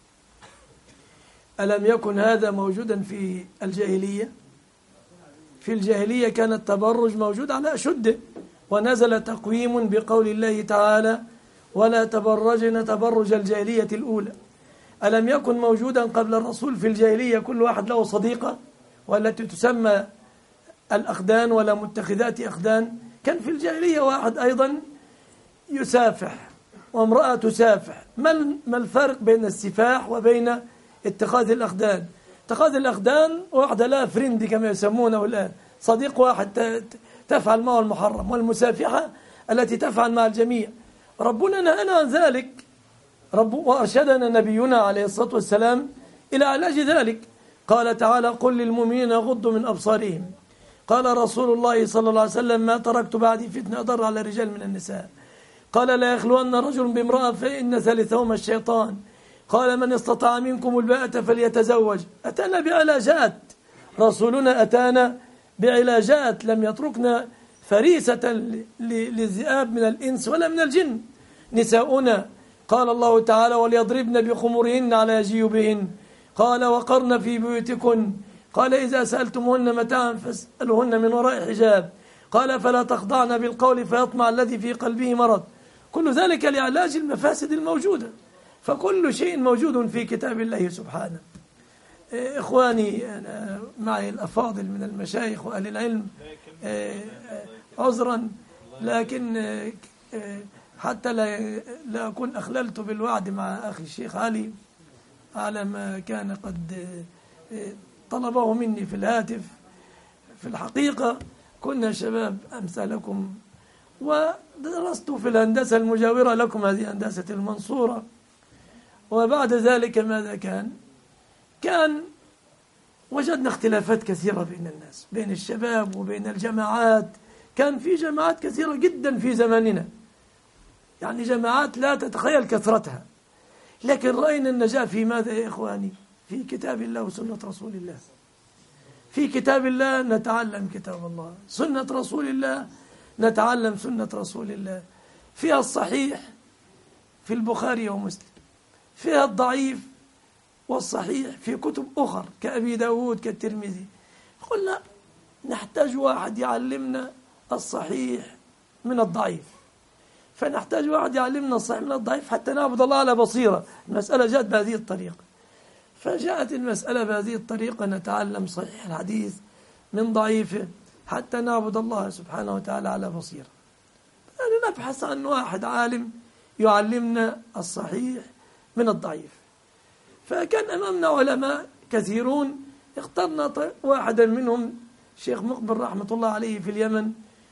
ألم يكن هذا موجودا في الجاهلية في الجاهلية كان التبرج موجود على أشده ونزل تقويم بقول الله تعالى ولا تبرجن تبرج الجاهلية الأولى ألم يكن موجودا قبل الرسول في الجاهلية كل واحد له صديقة والتي تسمى الأخدان ولا متخذات أخدان كان في الجاهلية واحد أيضا يسافح وامرأة تسافح ما الفرق بين السفاح وبين اتخاذ الأخدان اتخاذ الأخدان واحدة لا فريندي كما يسمونه الآن صديق واحد تفعل معه المحرم والمسافحة التي تفعل مع الجميع ربنا نهانا عن ذلك رب وأرشدنا نبينا عليه الصلاة والسلام إلى علاج ذلك قال تعالى قل للمؤمنين غضوا من أبصارهم قال رسول الله صلى الله عليه وسلم ما تركت بعدي فتنة أضر على الرجال من النساء قال لا يخلون رجل بامرأة فإن ثالثهما الشيطان قال من استطاع منكم الباءة فليتزوج أتانا بعلاجات رسولنا أتانا بعلاجات لم يتركنا فريسة للذئاب من الإنس ولا من الجن نساؤنا قال الله تعالى وليضربن بخمرهن على جيوبهن قال وقرن في بيوتكن قال إذا سألتمهن متاعا فاسألوهن من وراء حجاب قال فلا تخضعن بالقول فيطمع الذي في قلبه مرض كل ذلك لعلاج المفاسد الموجودة فكل شيء موجود في كتاب الله سبحانه إيه، إخواني أنا معي الأفاضل من المشايخ وأهل العلم إيه، عذرا لكن إيه، حتى لا, لا أكون أخللت بالوعد مع أخي الشيخ علي على ما كان قد طلبه مني في الهاتف في الحقيقة كنا شباب أمثالكم ودرست في الهندسة المجاورة لكم هذه هندسة المنصورة وبعد ذلك ماذا كان كان وجدنا اختلافات كثيرة بين الناس بين الشباب وبين الجماعات كان في جماعات كثيرة جدا في زماننا يعني جماعات لا تتخيل كثرتها لكن رأينا النجاة في ماذا يا إخواني في كتاب الله وسنة رسول الله في كتاب الله نتعلم كتاب الله سنة رسول الله نتعلم سنة رسول الله فيها الصحيح في البخاري ومسلم فيها الضعيف والصحيح في كتب أخر كأبي داود كالترمذي قلنا نحتاج واحد يعلمنا الصحيح من الضعيف فنحتاج واحد يعلمنا الصحيح من الضعيف حتى نعبد الله على بصيرة المسألة جاءت بهذه الطريقة فجاءت المسألة بهذه الطريقة نتعلم صحيح الحديث من ضعيفه حتى نعبد الله سبحانه وتعالى على بصيرة يعني نبحث عن واحد عالم يعلمنا الصحيح من الضعيف فكان أمامنا علماء كثيرون اخترنا واحدا منهم شيخ مقبل رحمة الله عليه في اليمن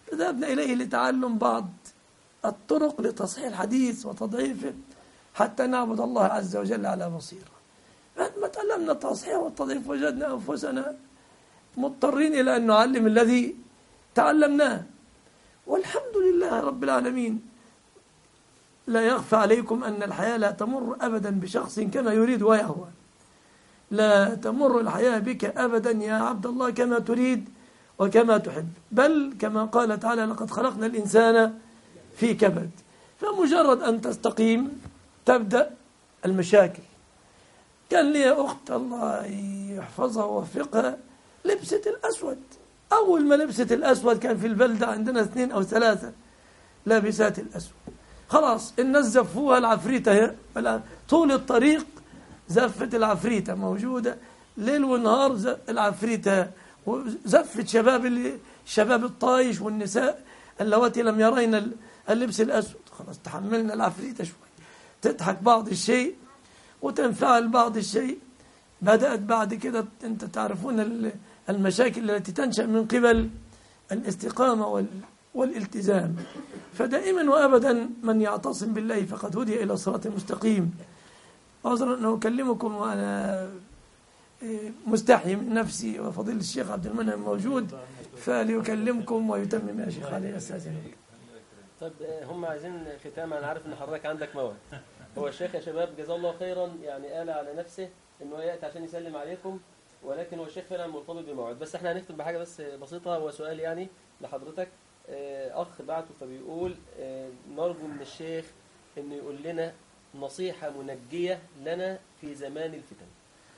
فذهبنا إليه لتعلم بعض الطرق لتصحيح الحديث وتضعيفه حتى نعبد الله عز وجل على بصيرة بعد ما تعلمنا التصحيح والتضعيف وجدنا أنفسنا مضطرين إلى أن نعلم الذي تعلمناه والحمد لله رب العالمين لا يخفى عليكم أن الحياة لا تمر أبدا بشخص كما يريد ويهوى لا تمر الحياة بك أبدا يا عبد الله كما تريد وكما تحب بل كما قال تعالى لقد خلقنا الإنسان في كبد فمجرد أن تستقيم تبدأ المشاكل كان لي أخت الله يحفظها ووفقها لبست الأسود أول ما لبست الأسود كان في البلدة عندنا اثنين أو ثلاثة لابسات الأسود خلاص الناس زفوها العفريتة هي طول الطريق زفت العفريتة موجودة ليل ونهار العفريتة وزفت شباب اللي شباب الطايش والنساء اللواتي لم يرين اللبس الأسود خلاص تحملنا العفريتة شوي تضحك بعض الشيء وتنفعل بعض الشيء بدأت بعد كده أنت تعرفون المشاكل التي تنشأ من قبل الاستقامة والالتزام فدائما وأبدا من يعتصم بالله فقد هدي إلى صراط مستقيم عذرا أن أكلمكم وأنا إيه، مستحي من نفسي وفضيل الشيخ عبد المنعم موجود فليكلمكم ويتمم يا شيخ علي أستاذنك طيب هم عايزين ختام أنا عارف أن حضرتك عندك موعد هو الشيخ يا شباب جزاه الله خيرا يعني قال على نفسه أنه يأتي عشان يسلم عليكم ولكن هو الشيخ فعلا مرتبط بموعد بس احنا هنختم بحاجة بس بسيطة هو سؤال يعني لحضرتك آه، أخ بعته فبيقول آه، نرجو من الشيخ أنه يقول لنا نصيحة منجية لنا في زمان الفتن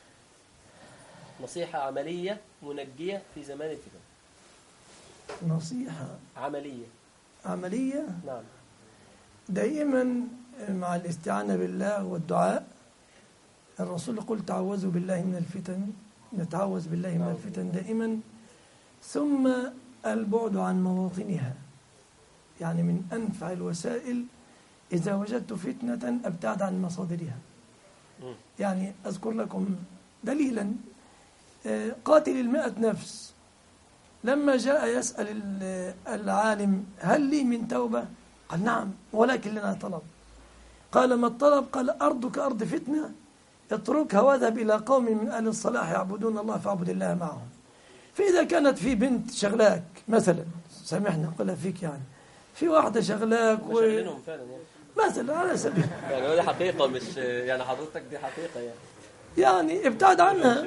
نصيحة عملية منجية في زمان الفتن نصيحة عملية عملية نعم دائما مع الاستعانة بالله والدعاء الرسول يقول تعوذوا بالله من الفتن نتعوذ بالله من الفتن دائما ثم البعد عن مواطنها يعني من أنفع الوسائل إذا وجدت فتنة أبتعد عن مصادرها يعني أذكر لكم دليلا آه، قاتل المئة نفس لما جاء يسأل العالم هل لي من توبة قال نعم ولكن لنا طلب قال ما الطلب قال أرضك أرض فتنة اتركها واذهب إلى قوم من أهل الصلاح يعبدون الله فاعبد الله معهم فإذا كانت في بنت شغلاك مثلا سامحنا قلها فيك يعني في واحدة شغلاك و... فعلا يعني. مثلا على سبيل يعني هذه حقيقة مش يعني حضرتك دي حقيقة يعني يعني ابتعد عنها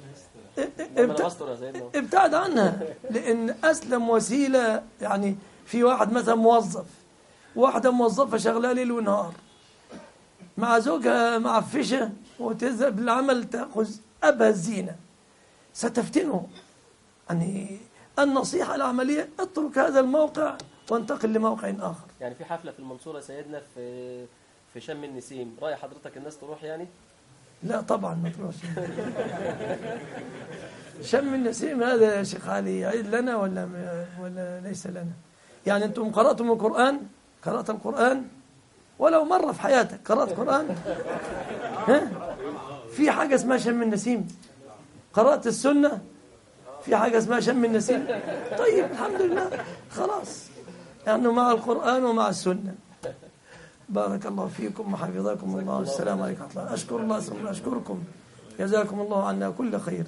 ابتعد عنها لأن أسلم وسيلة يعني في واحد مثلا موظف واحدة موظفة شغلة ليل ونهار مع زوجها معفشة وتذهب للعمل تأخذ أبها الزينة ستفتنه يعني النصيحة العملية اترك هذا الموقع وانتقل لموقع آخر يعني في حفلة في المنصورة سيدنا في في شم النسيم رأي حضرتك الناس تروح يعني لا طبعا ما تروحش شم النسيم هذا يا شيخ علي عيد لنا ولا ولا ليس لنا يعني انتم قرأتم القرآن قرأت القرآن ولو مرة في حياتك قرأت قرآن ها في حاجة اسمها شم النسيم قرأت السنة في حاجة اسمها شم النسيم طيب الحمد لله خلاص يعني مع القرآن ومع السنة بارك الله فيكم وحفظكم الله والسلام عليكم ورحمة الله أشكر الله ثم أشكركم جزاكم الله عنا كل خير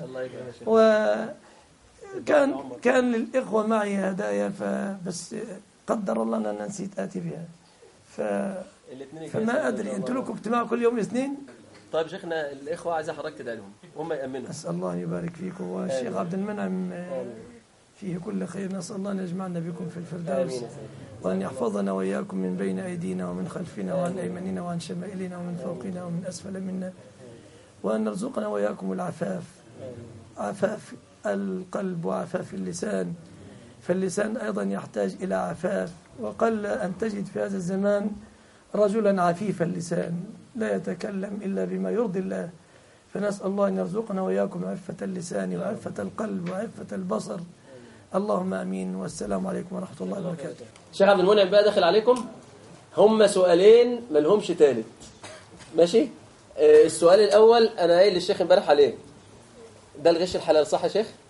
وكان كان للإخوة معي هدايا فبس قدر الله أن أنا نسيت آتي بها ف فما أدري أنتم لكم اجتماع كل يوم الاثنين طيب شيخنا الإخوة عايز حضرتك تدعي لهم هم يأمنوا أسأل الله يبارك فيكم والشيخ عبد المنعم فيه كل خير نسأل الله أن يجمعنا بكم في الفردوس وأن يحفظنا وإياكم من بين أيدينا ومن خلفنا وعن أيماننا وعن شمائلنا ومن فوقنا ومن أسفل منا وأن نرزقنا وإياكم العفاف عفاف القلب وعفاف اللسان فاللسان أيضا يحتاج إلى عفاف وقل أن تجد في هذا الزمان رجلا عفيف اللسان لا يتكلم إلا بما يرضي الله فنسأل الله أن يرزقنا وإياكم عفة اللسان وعفة القلب وعفة البصر اللهم امين والسلام عليكم ورحمه الله وبركاته شيخ عبد المنعم بقى داخل عليكم هم سؤالين ما لهمش ثالث ماشي آه، السؤال الاول انا قايل للشيخ امبارح عليه ده الغش الحلال صح يا شيخ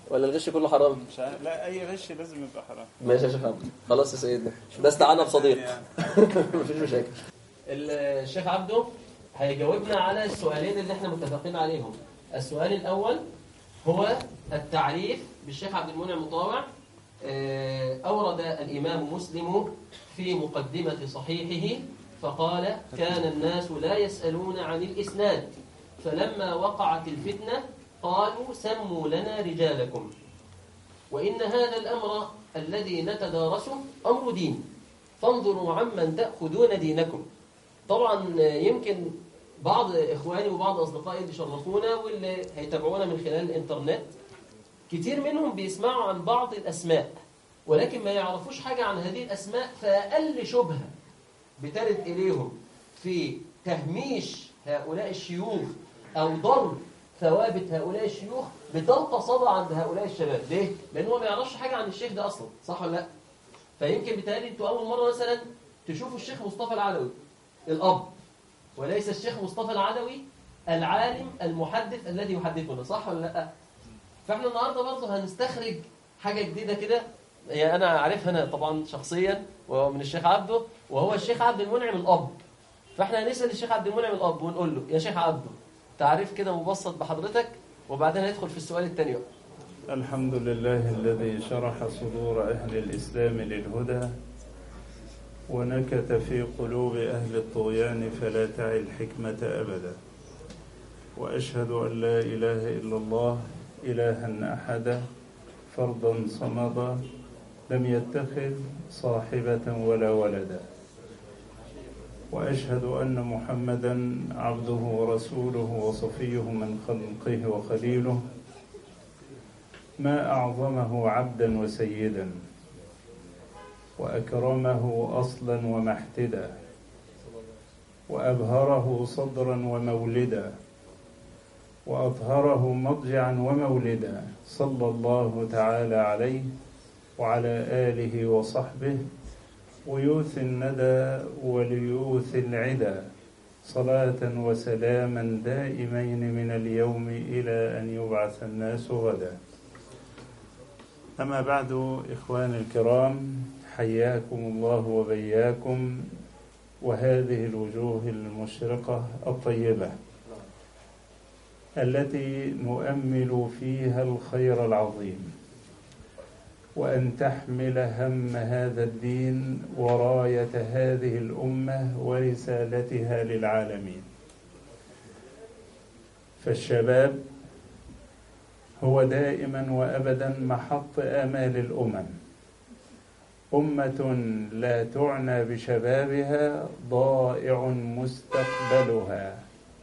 ولا الغش كله حرام مش عارف لا اي غش لازم يبقى حرام ماشي يا شيخ عبده خلاص يا سيدنا ده استعانة بصديق يعني مفيش مشاكل الشيخ عبده هيجاوبنا على السؤالين اللي احنا متفقين عليهم السؤال الأول هو التعريف بالشيخ عبد المنعم مطاوع آه، أورد الإمام مسلم في مقدمة صحيحه فقال كان الناس لا يسألون عن الإسناد فلما وقعت الفتنة قالوا سموا لنا رجالكم وإن هذا الأمر الذي نتدارسه أمر دين فانظروا عمن تأخذون دينكم طبعا يمكن بعض إخواني وبعض أصدقائي اللي شرفونا واللي هيتابعونا من خلال الإنترنت كتير منهم بيسمعوا عن بعض الأسماء ولكن ما يعرفوش حاجة عن هذه الأسماء فأقل شبهة بترد إليهم في تهميش هؤلاء الشيوخ أو ضرب ثوابت هؤلاء الشيوخ بتلقى صدى عند هؤلاء الشباب ليه؟ لأن هو ما يعرفش حاجة عن الشيخ ده أصلا صح ولا لا؟ فيمكن بالتالي انتوا أول مرة مثلا تشوفوا الشيخ مصطفى العلوي الأب وليس الشيخ مصطفى العدوي العالم المحدث الذي يحدثنا صح ولا لا فاحنا النهارده برضه هنستخرج حاجه جديده كده هي انا عارفها انا طبعا شخصيا وهو من الشيخ عبده وهو الشيخ عبد المنعم الاب فاحنا هنسال الشيخ عبد المنعم الاب ونقول له يا شيخ عبده تعريف كده مبسط بحضرتك وبعدين ندخل في السؤال الثاني بقى الحمد لله الذي شرح صدور أهل الإسلام للهدى ونكت في قلوب أهل الطغيان فلا تعي الحكمة أبدا وأشهد أن لا إله إلا الله إلها أحدا فردا صمدا لم يتخذ صاحبة ولا ولدا وأشهد أن محمدا عبده ورسوله وصفيه من خلقه وخليله ما أعظمه عبدا وسيدا وأكرمه أصلا ومحتدا وأبهره صدرا ومولدا وأطهره مضجعا ومولدا صلى الله تعالى عليه وعلى آله وصحبه ويوث الندى وليوث العدا صلاة وسلاما دائمين من اليوم إلى أن يبعث الناس غدا أما بعد إخواني الكرام حياكم الله وبياكم وهذه الوجوه المشرقة الطيبة التي نؤمل فيها الخير العظيم وأن تحمل هم هذا الدين وراية هذه الأمة ورسالتها للعالمين فالشباب هو دائما وأبدا محط آمال الأمم أمة لا تعنى بشبابها ضائع مستقبلها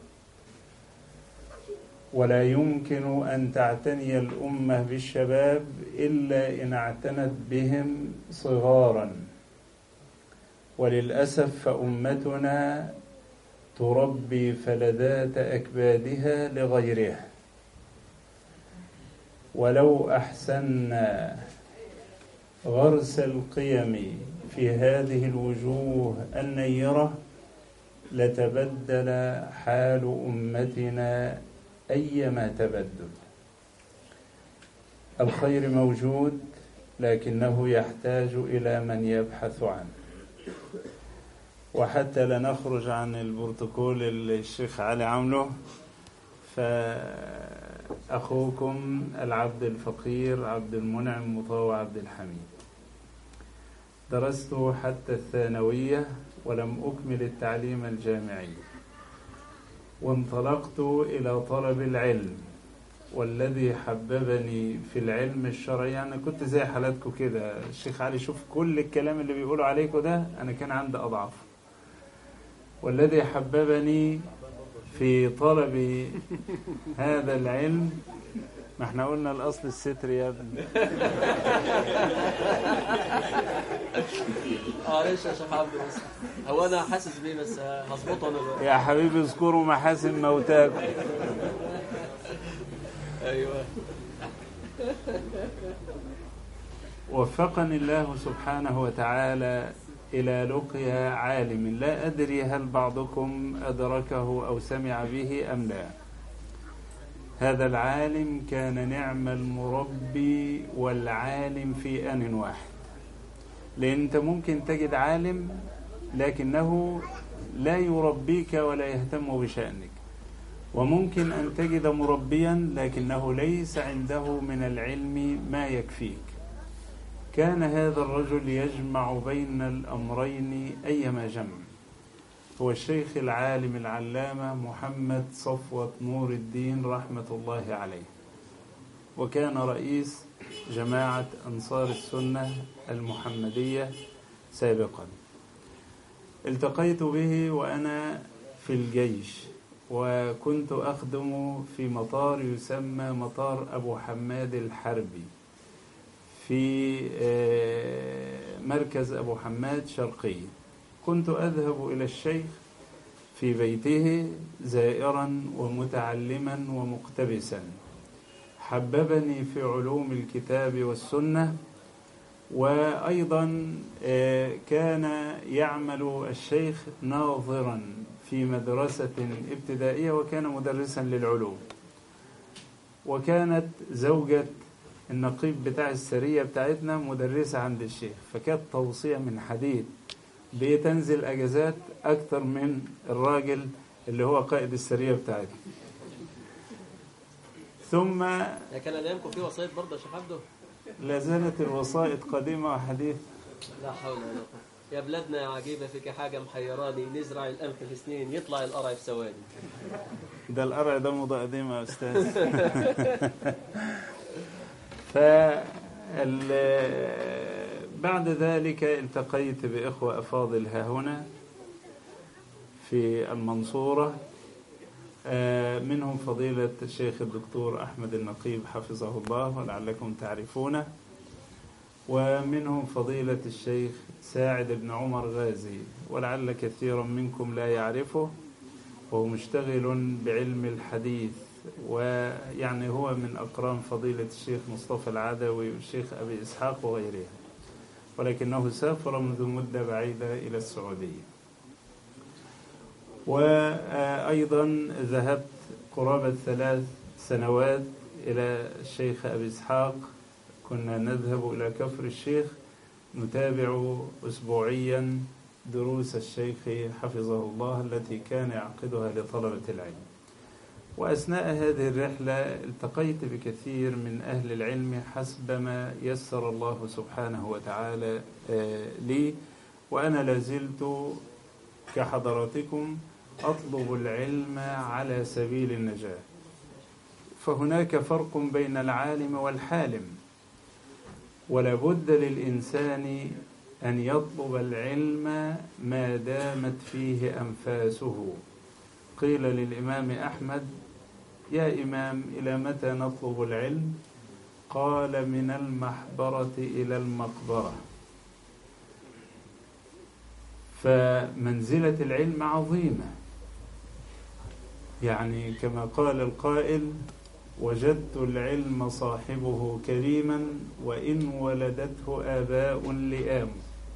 ولا يمكن أن تعتني الأمة بالشباب إلا إن اعتنت بهم صغارا وللأسف فأمتنا تربي فلذات أكبادها لغيرها ولو أحسنا غرس القيم في هذه الوجوه النيرة لتبدل حال أمتنا أيما تبدل الخير موجود لكنه يحتاج إلى من يبحث عنه وحتى لا نخرج عن البروتوكول اللي الشيخ علي عامله فأخوكم العبد الفقير عبد المنعم مطاوع عبد الحميد درست حتى الثانوية ولم أكمل التعليم الجامعي وانطلقت إلى طلب العلم والذي حببني في العلم الشرعي أنا كنت زي حالاتكم كده الشيخ علي شوف كل الكلام اللي بيقولوا عليكم ده أنا كان عندي أضعف والذي حببني في طلب هذا العلم ما احنا قلنا الأصل الستر يا ابني معلش يا شيخ عبده بس هو انا حاسس بيه بس هظبطه انا بقى يا حبيبي اذكروا محاسن موتاكم ايوه وفقني الله سبحانه وتعالى إلى لقيا عالم لا أدري هل بعضكم أدركه أو سمع به أم لا هذا العالم كان نعم المربي والعالم في آن واحد لأن أنت ممكن تجد عالم لكنه لا يربيك ولا يهتم بشأنك وممكن أن تجد مربيا لكنه ليس عنده من العلم ما يكفيك كان هذا الرجل يجمع بين الأمرين أيما جمع هو الشيخ العالم العلامة محمد صفوة نور الدين رحمة الله عليه وكان رئيس جماعة أنصار السنة المحمدية سابقا التقيت به وأنا في الجيش وكنت أخدم في مطار يسمى مطار أبو حماد الحربي في مركز أبو حماد شرقية كنت أذهب إلى الشيخ في بيته زائرا ومتعلما ومقتبسا حببني في علوم الكتاب والسنة وأيضا كان يعمل الشيخ ناظرا في مدرسة ابتدائية وكان مدرسا للعلوم وكانت زوجة النقيب بتاع السرية بتاعتنا مدرسة عند الشيخ فكانت توصية من حديد بتنزل أجازات أكتر من الراجل اللي هو قائد السرية بتاعتنا ثم كان ايامكم في وسائط برضه يا شيخ عبده لا زالت الوسائط قديمة وحديثة لا حول ولا قوه يا بلادنا يا عجيبه فيك حاجه محيراني نزرع القمح في سنين يطلع القرع في ثواني ده القرع ده موضة قديمة يا أستاذ ف بعد ذلك التقيت بإخوة أفاضل ها هنا في المنصورة منهم فضيلة الشيخ الدكتور أحمد النقيب حفظه الله ولعلكم تعرفونه ومنهم فضيلة الشيخ ساعد بن عمر غازي ولعل كثيرا منكم لا يعرفه وهو مشتغل بعلم الحديث ويعني هو من أقران فضيلة الشيخ مصطفى العدوي والشيخ أبي إسحاق وغيرهم ولكنه سافر منذ مدة بعيدة إلى السعودية وأيضا ذهبت قرابة ثلاث سنوات إلى الشيخ أبي إسحاق كنا نذهب إلى كفر الشيخ نتابع أسبوعيا دروس الشيخ حفظه الله التي كان يعقدها لطلبة العلم وأثناء هذه الرحلة التقيت بكثير من أهل العلم حسب ما يسر الله سبحانه وتعالى لي وأنا لازلت كحضراتكم أطلب العلم على سبيل النجاة فهناك فرق بين العالم والحالم ولا بد للإنسان أن يطلب العلم ما دامت فيه أنفاسه قيل للإمام أحمد يا إمام إلى متى نطلب العلم قال من المحبرة إلى المقبرة فمنزلة العلم عظيمة يعني كما قال القائل وجدت العلم صاحبه كريما وإن ولدته آباء لئام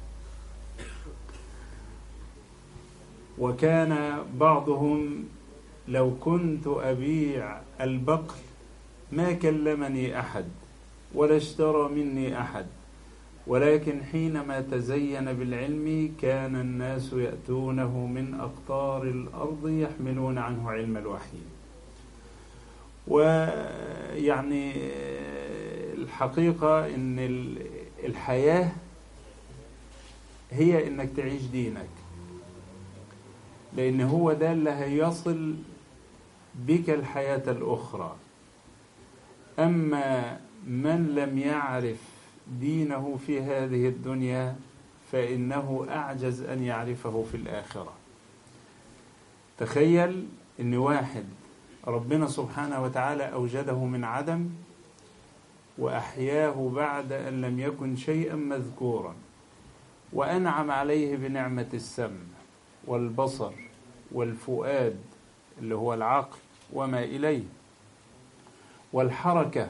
وكان بعضهم لو كنت أبيع البقر ما كلمني أحد ولا اشترى مني أحد ولكن حينما تزين بالعلم كان الناس يأتونه من أقطار الأرض يحملون عنه علم الوحي ويعني الحقيقة أن الحياة هي أنك تعيش دينك لأن هو ده اللي هيصل بك الحياة الأخرى أما من لم يعرف دينه في هذه الدنيا فإنه أعجز أن يعرفه في الآخرة تخيل أن واحد ربنا سبحانه وتعالى أوجده من عدم وأحياه بعد أن لم يكن شيئا مذكورا وأنعم عليه بنعمة السمع والبصر والفؤاد اللي هو العقل وما إليه والحركة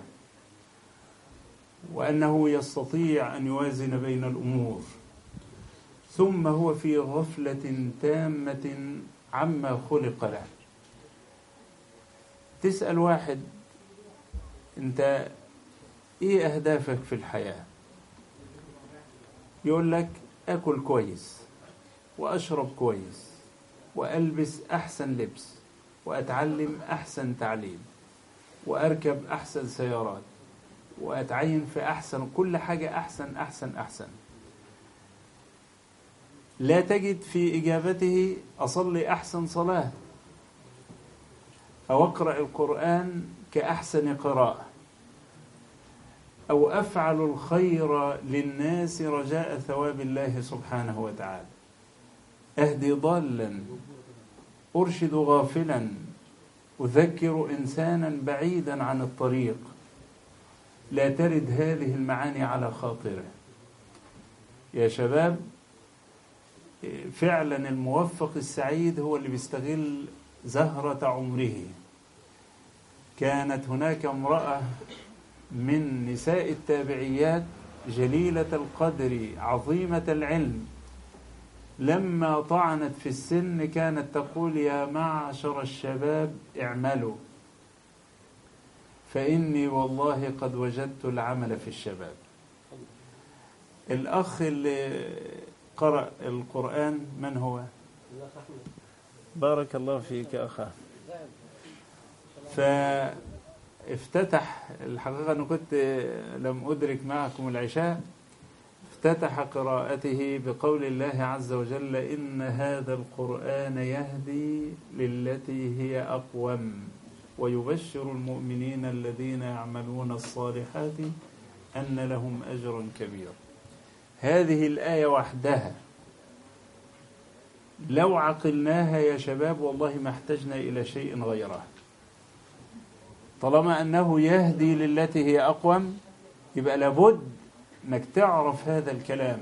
وأنه يستطيع أن يوازن بين الأمور ثم هو في غفلة تامة عما خلق له تسأل واحد انت ايه اهدافك في الحياة يقول لك اكل كويس واشرب كويس والبس احسن لبس واتعلم احسن تعليم واركب احسن سيارات واتعين في احسن كل حاجة احسن احسن احسن لا تجد في اجابته اصلي احسن صلاة او اقرأ القرآن كأحسن قراءة أو أفعل الخير للناس رجاء ثواب الله سبحانه وتعالى أهدي ضالا أرشد غافلا أذكر إنسانا بعيدا عن الطريق لا ترد هذه المعاني على خاطره يا شباب فعلا الموفق السعيد هو اللي بيستغل زهرة عمره كانت هناك امرأة من نساء التابعيات جليلة القدر عظيمة العلم لما طعنت في السن كانت تقول يا معشر الشباب اعملوا فإني والله قد وجدت العمل في الشباب الأخ اللي قرأ القرآن من هو بارك الله فيك أخا فافتتح الحقيقة أنا كنت لم أدرك معكم العشاء افتتح قراءته بقول الله عز وجل إن هذا القرآن يهدي للتي هي أقوم ويبشر المؤمنين الذين يعملون الصالحات أن لهم أجر كبير هذه الآية وحدها لو عقلناها يا شباب والله ما احتجنا إلى شيء غيرها طالما أنه يهدي للتي هي أقوم يبقى لابد أنك تعرف هذا الكلام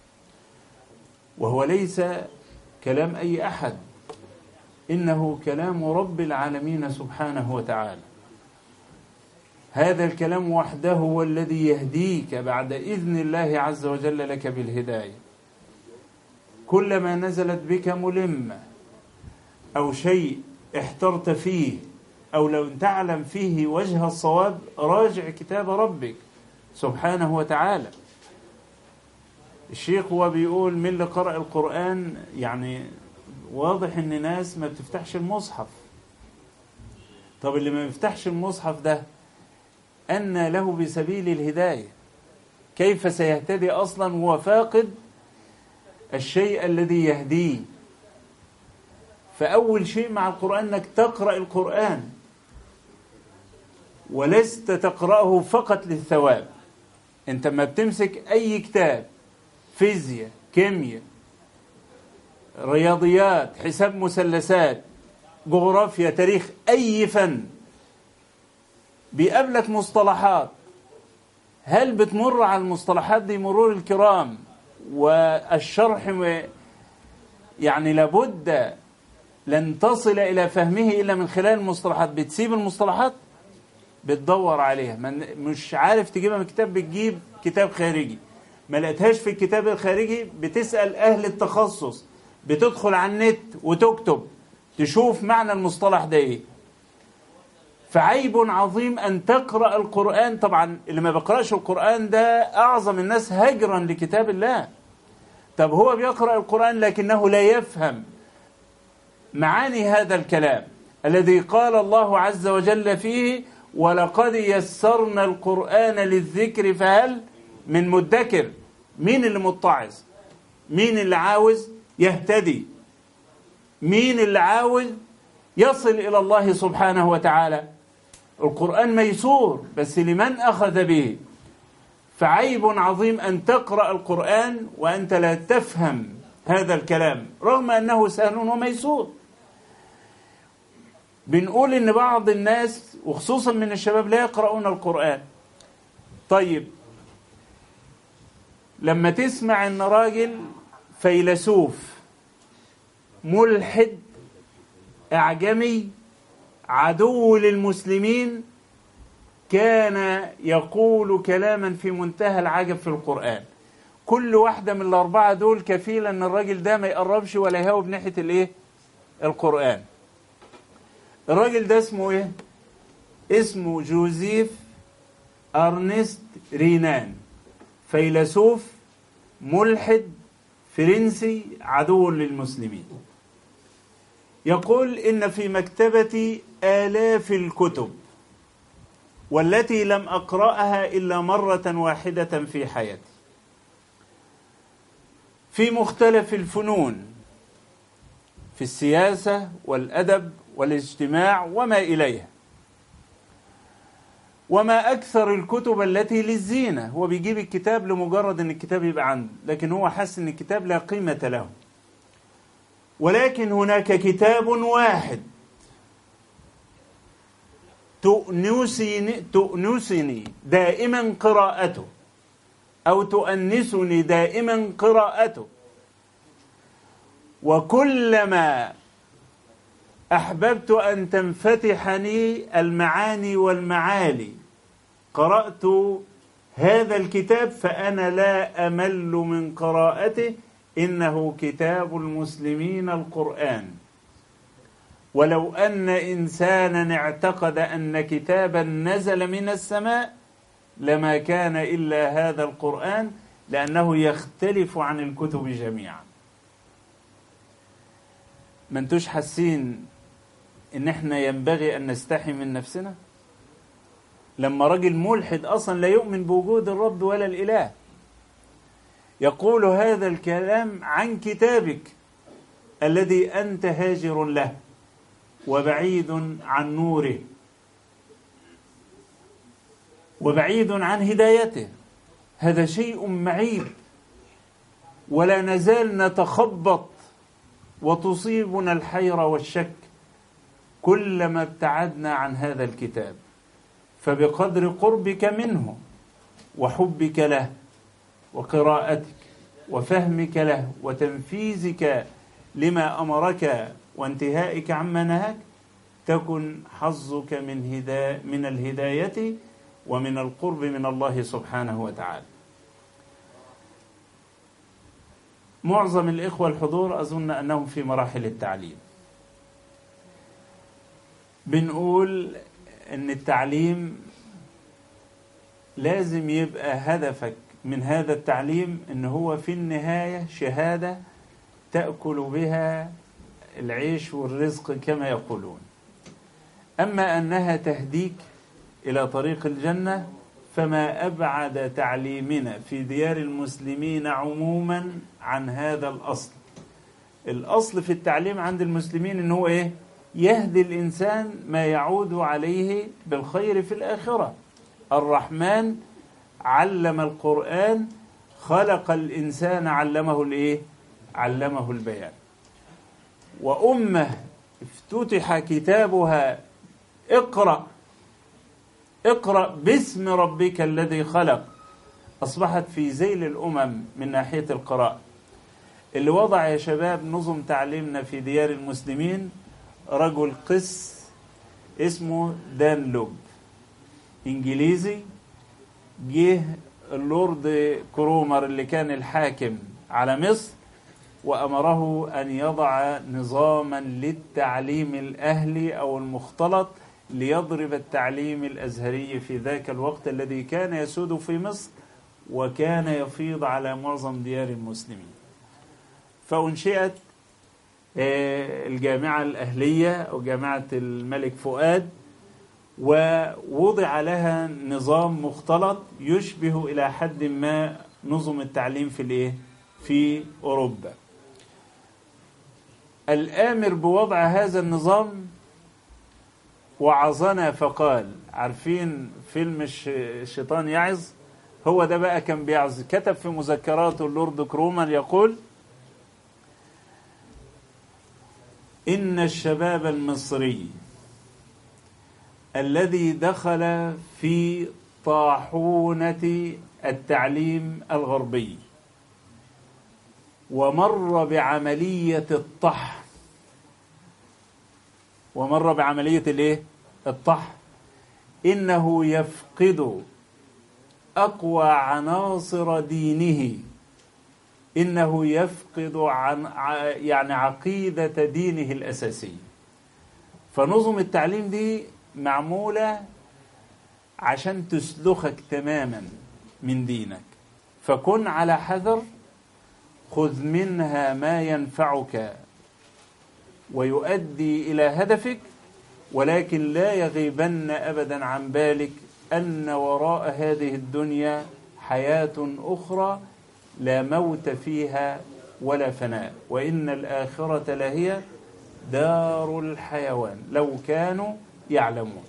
وهو ليس كلام أي أحد إنه كلام رب العالمين سبحانه وتعالى هذا الكلام وحده هو الذي يهديك بعد إذن الله عز وجل لك بالهداية كلما نزلت بك ملمة أو شيء احترت فيه أو لو تعلم فيه وجه الصواب راجع كتاب ربك سبحانه وتعالى الشيخ هو بيقول من اللي قرأ القرآن يعني واضح ان ناس ما بتفتحش المصحف طب اللي ما بيفتحش المصحف ده أن له بسبيل الهداية كيف سيهتدي أصلا وهو فاقد الشيء الذي يهديه فأول شيء مع القرآن أنك تقرأ القرآن ولست تقرأه فقط للثواب أنت ما بتمسك أي كتاب فيزياء كيمياء رياضيات حساب مثلثات جغرافيا تاريخ أي فن بيقابلك مصطلحات هل بتمر على المصطلحات دي مرور الكرام والشرح يعني لابد لن تصل إلى فهمه إلا من خلال المصطلحات بتسيب المصطلحات بتدور عليها مش عارف تجيبها من كتاب بتجيب كتاب خارجي ما لقيتهاش في الكتاب الخارجي بتسأل أهل التخصص بتدخل على النت وتكتب تشوف معنى المصطلح ده ايه فعيب عظيم أن تقرأ القرآن طبعا اللي ما بيقرأش القرآن ده أعظم الناس هجرا لكتاب الله طب هو بيقرأ القرآن لكنه لا يفهم معاني هذا الكلام الذي قال الله عز وجل فيه ولقد يسرنا القرآن للذكر فهل من مدكر مين اللي متعظ مين اللي عاوز يهتدي مين اللي عاوز يصل إلى الله سبحانه وتعالى القرآن ميسور بس لمن أخذ به فعيب عظيم أن تقرأ القرآن وأنت لا تفهم هذا الكلام رغم أنه سهل وميسور بنقول إن بعض الناس وخصوصا من الشباب لا يقرؤون القرآن طيب لما تسمع ان راجل فيلسوف ملحد اعجمي عدو للمسلمين كان يقول كلاما في منتهى العجب في القرآن كل واحدة من الأربعة دول كفيلة أن الراجل ده ما يقربش ولا يهاوب ناحية الإيه؟ القرآن الراجل ده اسمه إيه؟ اسمه جوزيف أرنست رينان فيلسوف ملحد فرنسي عدو للمسلمين يقول إن في مكتبتي آلاف الكتب والتي لم أقرأها إلا مرة واحدة في حياتي في مختلف الفنون في السياسة والأدب والاجتماع وما إليها وما أكثر الكتب التي للزينة هو بيجيب الكتاب لمجرد أن الكتاب يبقى عنده لكن هو حس أن الكتاب لا قيمة له ولكن هناك كتاب واحد تؤنسني, تؤنسني دائما قراءته أو تؤنسني دائما قراءته وكلما أحببت أن تنفتحني المعاني والمعالي قرأت هذا الكتاب فأنا لا أمل من قراءته إنه كتاب المسلمين القرآن ولو أن إنسانا اعتقد أن كتابا نزل من السماء لما كان إلا هذا القرآن لأنه يختلف عن الكتب جميعا ما انتوش حاسين ان احنا ينبغي ان نستحي من نفسنا لما راجل ملحد اصلا لا يؤمن بوجود الرب ولا الاله يقول هذا الكلام عن كتابك الذي انت هاجر له وبعيد عن نوره وبعيد عن هدايته هذا شيء معيب ولا نزال نتخبط وتصيبنا الحيرة والشك كلما ابتعدنا عن هذا الكتاب فبقدر قربك منه وحبك له وقراءتك وفهمك له وتنفيذك لما امرك وانتهائك عما نهاك تكن حظك من هدا من الهدايه ومن القرب من الله سبحانه وتعالى معظم الإخوة الحضور أظن أنهم في مراحل التعليم بنقول أن التعليم لازم يبقى هدفك من هذا التعليم أن هو في النهاية شهادة تأكل بها العيش والرزق كما يقولون أما أنها تهديك إلى طريق الجنة فما أبعد تعليمنا في ديار المسلمين عموما عن هذا الأصل الأصل في التعليم عند المسلمين إن هو إيه يهدي الإنسان ما يعود عليه بالخير في الآخرة الرحمن علم القرآن خلق الإنسان علمه الإيه علمه البيان وأمة افتتح كتابها اقرأ اقرأ باسم ربك الذي خلق أصبحت في ذيل الأمم من ناحية القراءة اللي وضع يا شباب نظم تعليمنا في ديار المسلمين رجل قس اسمه دان لوب إنجليزي جه اللورد كرومر اللي كان الحاكم على مصر وأمره أن يضع نظاما للتعليم الأهلي أو المختلط ليضرب التعليم الأزهري في ذاك الوقت الذي كان يسود في مصر وكان يفيض على معظم ديار المسلمين فأنشئت الجامعة الأهلية أو جامعة الملك فؤاد ووضع لها نظام مختلط يشبه إلى حد ما نظم التعليم في الإيه؟ في أوروبا الآمر بوضع هذا النظام وعظنا فقال عارفين فيلم الشيطان يعظ هو ده بقى كان بيعظ كتب في مذكراته اللورد كرومان يقول إن الشباب المصري الذي دخل في طاحونة التعليم الغربي ومر بعملية الطحن ومر بعملية الايه الطحن إنه يفقد أقوى عناصر دينه إنه يفقد عن يعني عقيدة دينه الأساسية فنظم التعليم دي معمولة عشان تسلخك تماما من دينك فكن على حذر خذ منها ما ينفعك ويؤدي إلى هدفك ولكن لا يغيبن أبدا عن بالك أن وراء هذه الدنيا حياة أخرى لا موت فيها ولا فناء وإن الآخرة لهي دار الحيوان لو كانوا يعلمون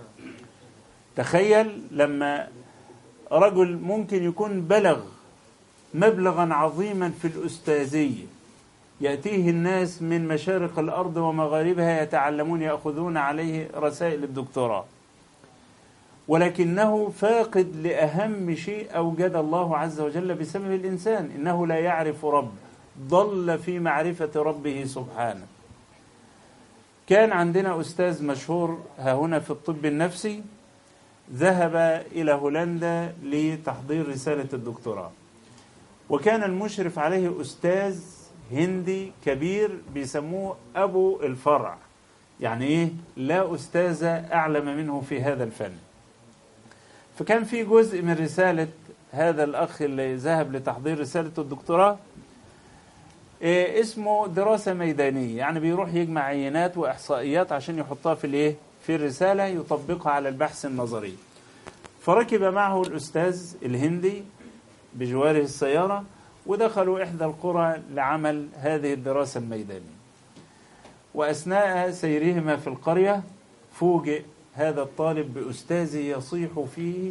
تخيل لما رجل ممكن يكون بلغ مبلغا عظيما في الأستاذية يأتيه الناس من مشارق الأرض ومغاربها يتعلمون يأخذون عليه رسائل الدكتوراه ولكنه فاقد لأهم شيء أوجد الله عز وجل بسبب الإنسان إنه لا يعرف رب ضل في معرفة ربه سبحانه كان عندنا أستاذ مشهور ها هنا في الطب النفسي ذهب إلى هولندا لتحضير رسالة الدكتوراه وكان المشرف عليه أستاذ هندي كبير بيسموه أبو الفرع يعني إيه لا أستاذ أعلم منه في هذا الفن فكان في جزء من رسالة هذا الأخ اللي ذهب لتحضير رسالة الدكتوراه إيه اسمه دراسة ميدانية يعني بيروح يجمع عينات وإحصائيات عشان يحطها في الإيه في الرسالة يطبقها على البحث النظري فركب معه الأستاذ الهندي بجواره السيارة ودخلوا إحدى القرى لعمل هذه الدراسة الميدانية وأثناء سيرهما في القرية فوجئ هذا الطالب بأستاذه يصيح فيه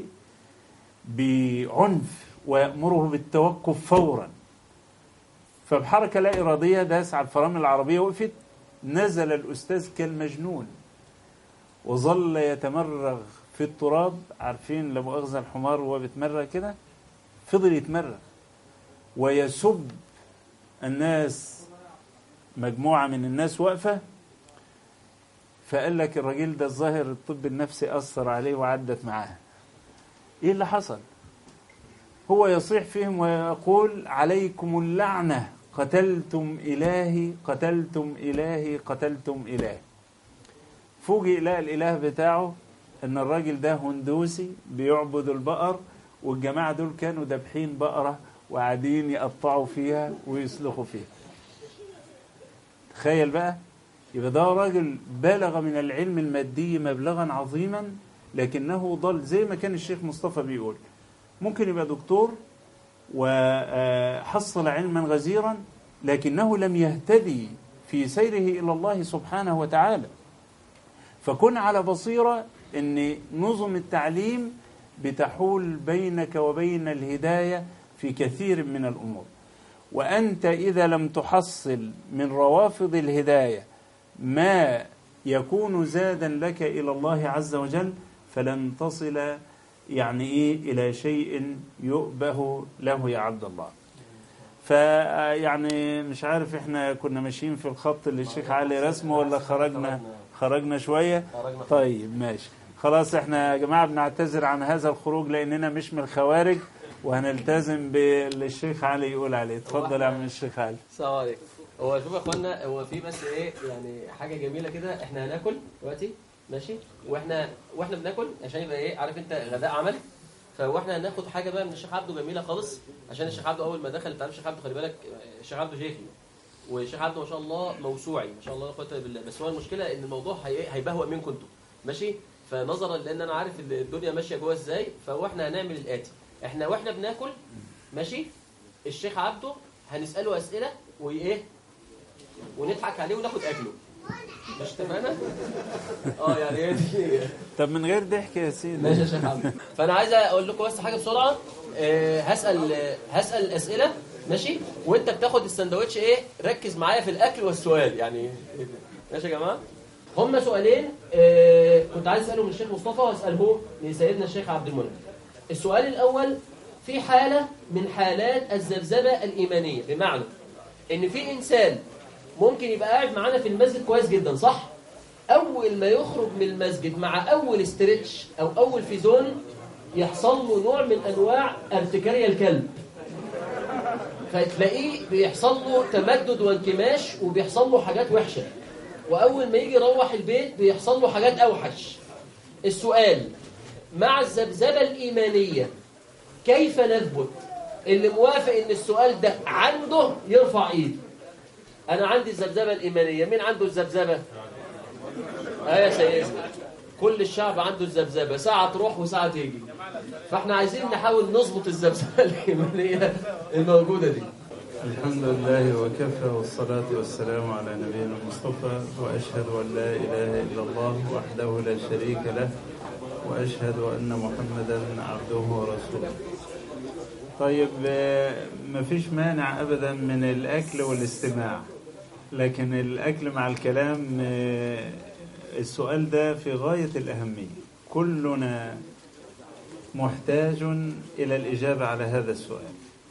بعنف ويأمره بالتوقف فورا فبحركة لا إرادية داس على الفرامل العربية وقفت نزل الأستاذ كالمجنون وظل يتمرغ في التراب عارفين لمؤاخذة الحمار وهو بيتمرغ كده فضل يتمرغ ويسب الناس مجموعة من الناس واقفة فقال لك الراجل ده الظاهر الطب النفسي أثر عليه وعدت معاه إيه اللي حصل هو يصيح فيهم ويقول عليكم اللعنة قتلتم إلهي قتلتم إلهي قتلتم إلهي فوجئ لقى الإله بتاعه إن الراجل ده هندوسي بيعبد البقر والجماعة دول كانوا دابحين بقرة وقاعدين يقطعوا فيها ويسلخوا فيها تخيل بقى يبقى ده راجل بلغ من العلم المادي مبلغا عظيما لكنه ضل زي ما كان الشيخ مصطفى بيقول ممكن يبقى دكتور وحصل علما غزيرا لكنه لم يهتدي في سيره الى الله سبحانه وتعالى فكن على بصيره ان نظم التعليم بتحول بينك وبين الهدايه في كثير من الامور وانت اذا لم تحصل من روافض الهدايه ما يكون زادا لك الى الله عز وجل فلن تصل يعني ايه الى شيء يؤبه له يا عبد الله فيعني مش عارف احنا كنا ماشيين في الخط اللي الشيخ علي رسمه ولا خرجنا خرجنا شويه طيب ماشي خلاص احنا يا جماعه بنعتذر عن هذا الخروج لاننا مش من الخوارج وهنلتزم باللي الشيخ علي يقول عليه اتفضل يا عم الشيخ علي السلام عليكم هو شوف يا اخوانا هو في بس ايه يعني حاجه جميله كده احنا هناكل دلوقتي ماشي واحنا واحنا بناكل عشان يبقى ايه عارف انت غداء عمل فاحنا هناخد حاجه بقى من الشيخ عبده جميله خالص عشان الشيخ عبده اول ما دخل انت عارف الشيخ عبده خلي بالك الشيخ عبده شيخي والشيخ عبده ما شاء الله موسوعي ما شاء الله لا قوه الا بالله بس هو المشكله ان الموضوع هي- هيبهوأ منكم انتوا ماشي فنظرا لان انا عارف ال- الدنيا ماشيه جوه ازاي فهو احنا هنعمل الاتي احنا واحنا بناكل ماشي الشيخ عبده هنساله اسئله وايه ونضحك عليه وناخد اكله مش اتفقنا؟ اه يعني هي دي طب من غير ضحك يا سيدي ماشي يا شيخ عبد فانا عايز اقول لكم بس حاجه بسرعه آه، هسال آه، هسال اسئله ماشي وانت بتاخد السندوتش ايه ركز معايا في الاكل والسؤال يعني ماشي يا جماعه هم سؤالين آه، كنت عايز اسالهم للشيخ مصطفى واساله لسيدنا الشيخ عبد المنعم السؤال الاول في حاله من حالات الذبذبه الايمانيه بمعنى ان في انسان ممكن يبقى قاعد معانا في المسجد كويس جدا صح اول ما يخرج من المسجد مع اول استرتش او اول فيزون يحصل له نوع من انواع ارتكاريا الكلب فتلاقيه بيحصل له تمدد وانكماش وبيحصل له حاجات وحشه واول ما يجي يروح البيت بيحصل له حاجات اوحش السؤال مع الذبذبة الإيمانية كيف نثبت اللي موافق ان السؤال ده عنده يرفع ايده انا عندي الذبذبة الإيمانية مين عنده الذبذبة اه يا سيدي كل الشعب عنده الذبذبة ساعة تروح وساعة تيجي فاحنا عايزين نحاول نظبط الذبذبة الإيمانية الموجودة دي الحمد لله وكفى والصلاة والسلام على نبينا المصطفى وأشهد أن لا إله إلا الله وحده لا شريك له وأشهد أن محمدا عبده ورسوله طيب آه، مفيش مانع أبدا من الأكل والاستماع لكن الأكل مع الكلام آه، السؤال ده في غاية الأهمية كلنا محتاج إلى الإجابة على هذا السؤال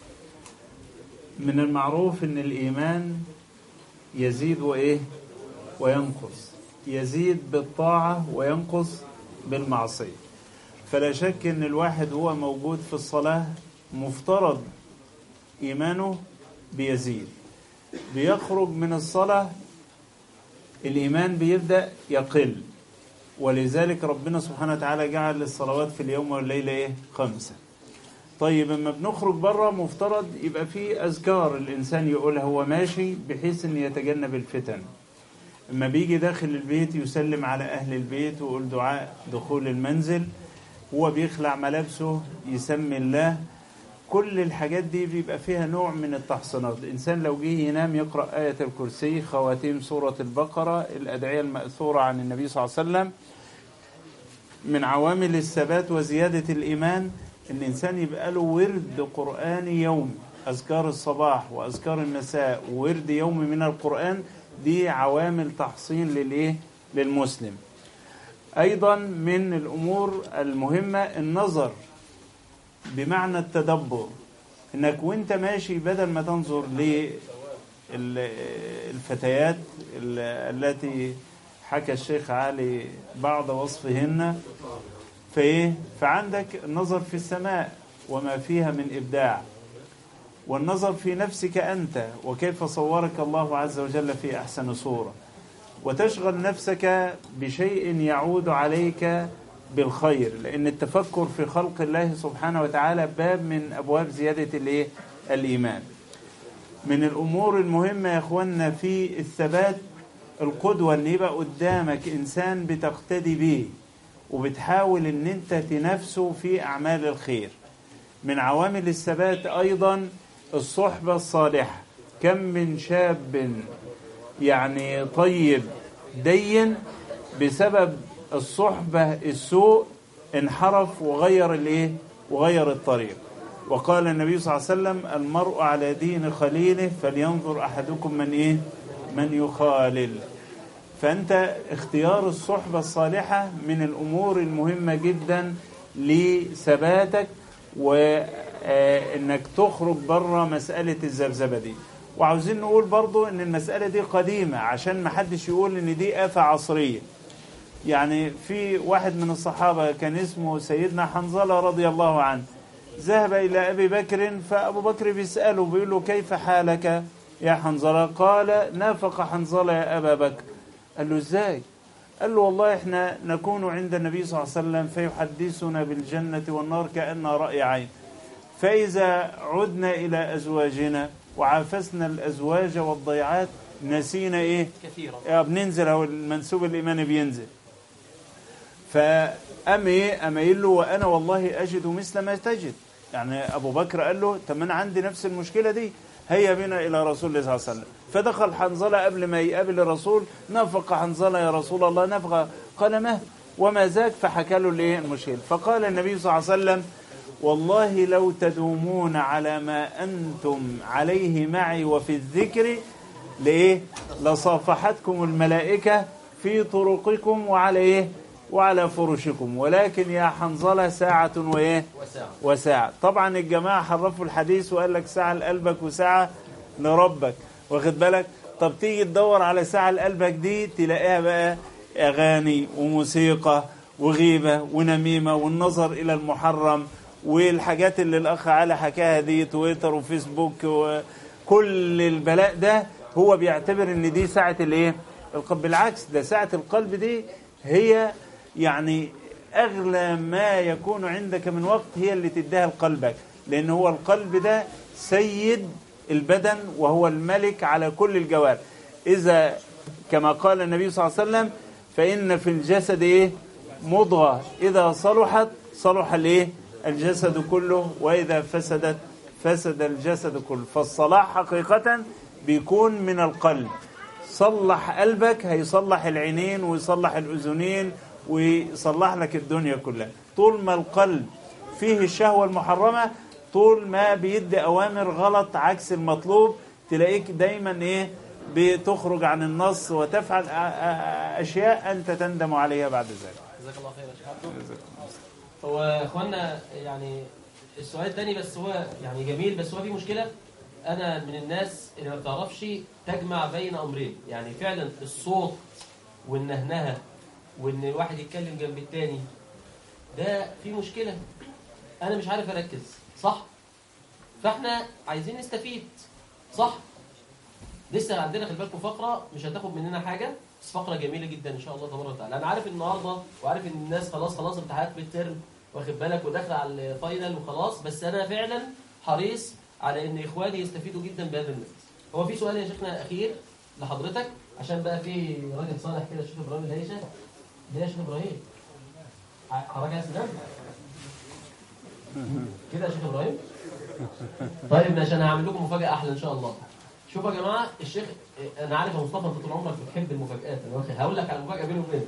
من المعروف ان الايمان يزيد وايه وينقص يزيد بالطاعه وينقص بالمعصيه فلا شك ان الواحد هو موجود في الصلاه مفترض ايمانه بيزيد بيخرج من الصلاه الايمان بيبدا يقل ولذلك ربنا سبحانه وتعالى جعل الصلوات في اليوم والليله ايه خمسه طيب اما بنخرج بره مفترض يبقى في اذكار الانسان يقولها هو ماشي بحيث ان يتجنب الفتن اما بيجي داخل البيت يسلم على اهل البيت ويقول دعاء دخول المنزل هو بيخلع ملابسه يسمي الله كل الحاجات دي بيبقى فيها نوع من التحصينات الانسان لو جه ينام يقرا ايه الكرسي خواتيم سوره البقره الادعيه الماثوره عن النبي صلى الله عليه وسلم من عوامل الثبات وزياده الايمان ان الانسان يبقى له ورد قراني يومي اذكار الصباح واذكار المساء وورد يومي من القران دي عوامل تحصين للايه للمسلم ايضا من الامور المهمه النظر بمعنى التدبر انك وانت ماشي بدل ما تنظر للفتيات التي حكى الشيخ علي بعض وصفهن فايه فعندك النظر في السماء وما فيها من ابداع والنظر في نفسك انت وكيف صورك الله عز وجل في احسن صوره وتشغل نفسك بشيء يعود عليك بالخير لان التفكر في خلق الله سبحانه وتعالى باب من ابواب زياده الايه الايمان من الامور المهمه يا اخواننا في الثبات القدوه ان يبقى قدامك انسان بتقتدي به وبتحاول ان انت تنافسه في اعمال الخير من عوامل الثبات ايضا الصحبه الصالحه كم من شاب يعني طيب دين بسبب الصحبه السوء انحرف وغير الايه وغير الطريق وقال النبي صلى الله عليه وسلم المرء على دين خليله فلينظر احدكم من ايه من يخالل فأنت اختيار الصحبة الصالحة من الأمور المهمة جدا لثباتك وإنك تخرج بره مسألة الذبذبة دي وعاوزين نقول برضو ان المسألة دي قديمة عشان ما حدش يقول ان دي آفة عصرية يعني في واحد من الصحابة كان اسمه سيدنا حنظلة رضي الله عنه ذهب إلى أبي بكر فأبو بكر بيسأله بيقول له كيف حالك يا حنظلة قال نافق حنظلة يا أبا بكر قال له ازاي قال له والله احنا نكون عند النبي صلى الله عليه وسلم فيحدثنا بالجنة والنار كأن رأي عين فإذا عدنا إلى أزواجنا وعافسنا الأزواج والضيعات نسينا إيه كثيرا بننزل أو المنسوب الإيماني بينزل فأم إيه أم له وأنا والله أجد مثل ما تجد يعني أبو بكر قال له طب أنا عندي نفس المشكلة دي هيا بنا إلى رسول الله صلى الله عليه وسلم فدخل حنظلة قبل ما يقابل الرسول نفق حنظلة يا رسول الله نفق قال ما وما ذاك فحكى له الايه المشكلة فقال النبي صلى الله عليه وسلم والله لو تدومون على ما أنتم عليه معي وفي الذكر لإيه لصافحتكم الملائكة في طرقكم وعلى إيه وعلى فرشكم ولكن يا حنظلة ساعة وإيه وساعة وساعة طبعا الجماعة حرفوا الحديث وقال لك ساعة لقلبك وساعة لربك واخد بالك طب تيجي تدور على ساعة لقلبك دي تلاقيها بقى أغاني وموسيقى وغيبة ونميمة والنظر إلى المحرم والحاجات اللي الأخ علي حكاها دي تويتر وفيسبوك وكل البلاء ده هو بيعتبر ان دي ساعة الايه القلب بالعكس ده ساعة القلب دي هي يعني أغلى ما يكون عندك من وقت هي اللي تديها لقلبك لأن هو القلب ده سيد البدن وهو الملك على كل الجوارح إذا كما قال النبي صلى الله عليه وسلم فإن في الجسد إيه مضغة إذا صلحت صلح الإيه الجسد كله وإذا فسدت فسد الجسد كله فالصلاح حقيقة بيكون من القلب صلح قلبك هيصلح العينين ويصلح الأذنين ويصلح لك الدنيا كلها طول ما القلب فيه الشهوة المحرمة طول ما بيدي أوامر غلط عكس المطلوب تلاقيك دايما إيه بتخرج عن النص وتفعل أشياء أنت تندم عليها بعد ذلك جزاك الله خير يا شيخ عبده هو يا اخوانا يعني السؤال الثاني بس هو يعني جميل بس هو في مشكله انا من الناس اللي ما بتعرفش تجمع بين امرين يعني فعلا الصوت والنهنهه وان الواحد يتكلم جنب الثاني ده في مشكله انا مش عارف اركز صح فاحنا عايزين نستفيد صح لسه عندنا خلي بالكم فقره مش هتاخد مننا حاجه بس فقره جميله جدا ان شاء الله تبارك وتعالى انا عارف النهارده وعارف ان الناس خلاص خلاص امتحانات بالترم واخد بالك وداخله على الفاينل وخلاص بس انا فعلا حريص على ان اخواني يستفيدوا جدا بهذا المجلس هو في سؤال يا شيخنا اخير لحضرتك عشان بقى في راجل صالح كده الشيخ ابراهيم الهيشه ليه يا شيخ ابراهيم حضرتك عايز تنام كده يا شيخ ابراهيم طيب ماشي انا هعمل لكم مفاجاه احلى ان شاء الله شوفوا يا جماعه الشيخ انا عارف يا مصطفى انت طول عمرك بتحب المفاجآت انا واخد- هقول لك على المفاجاه بيني وبينك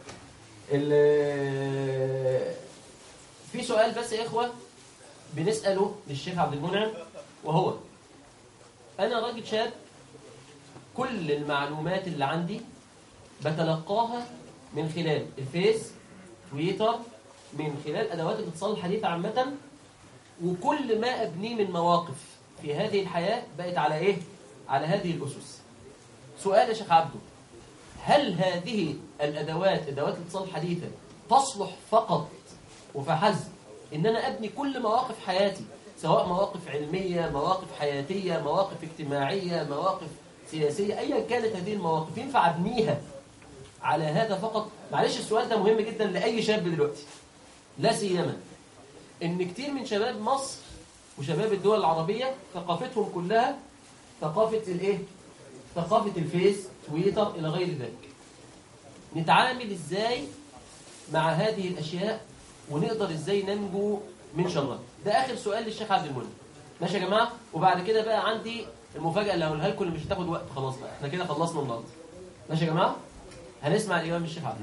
ال- في سؤال بس يا اخوه بنساله للشيخ عبد المنعم وهو انا راجل شاب كل المعلومات اللي عندي بتلقاها من خلال الفيس تويتر من خلال ادوات الاتصال الحديثه عامه وكل ما ابنيه من مواقف في هذه الحياه بقت على ايه على هذه الاسس سؤال يا شيخ عبده هل هذه الادوات ادوات الاتصال الحديثه تصلح فقط وفحسب ان انا ابني كل مواقف حياتي سواء مواقف علميه مواقف حياتيه مواقف اجتماعيه مواقف سياسيه ايا كانت هذه المواقف ينفع ابنيها على هذا فقط معلش السؤال ده مهم جدا لاي شاب دلوقتي لا سيما ان كتير من شباب مصر وشباب الدول العربيه ثقافتهم كلها ثقافه الايه ثقافه الفيس تويتر الى غير ذلك نتعامل ازاي مع هذه الاشياء ونقدر ازاي ننجو من شرها ده اخر سؤال للشيخ عبد المنعم ماشي يا جماعه وبعد كده بقى عندي المفاجاه اللي هقولها لكم اللي مش هتاخد وقت خلاص بقى احنا كده خلصنا النهارده ماشي يا جماعه هنسمع الامام الشيخ عبد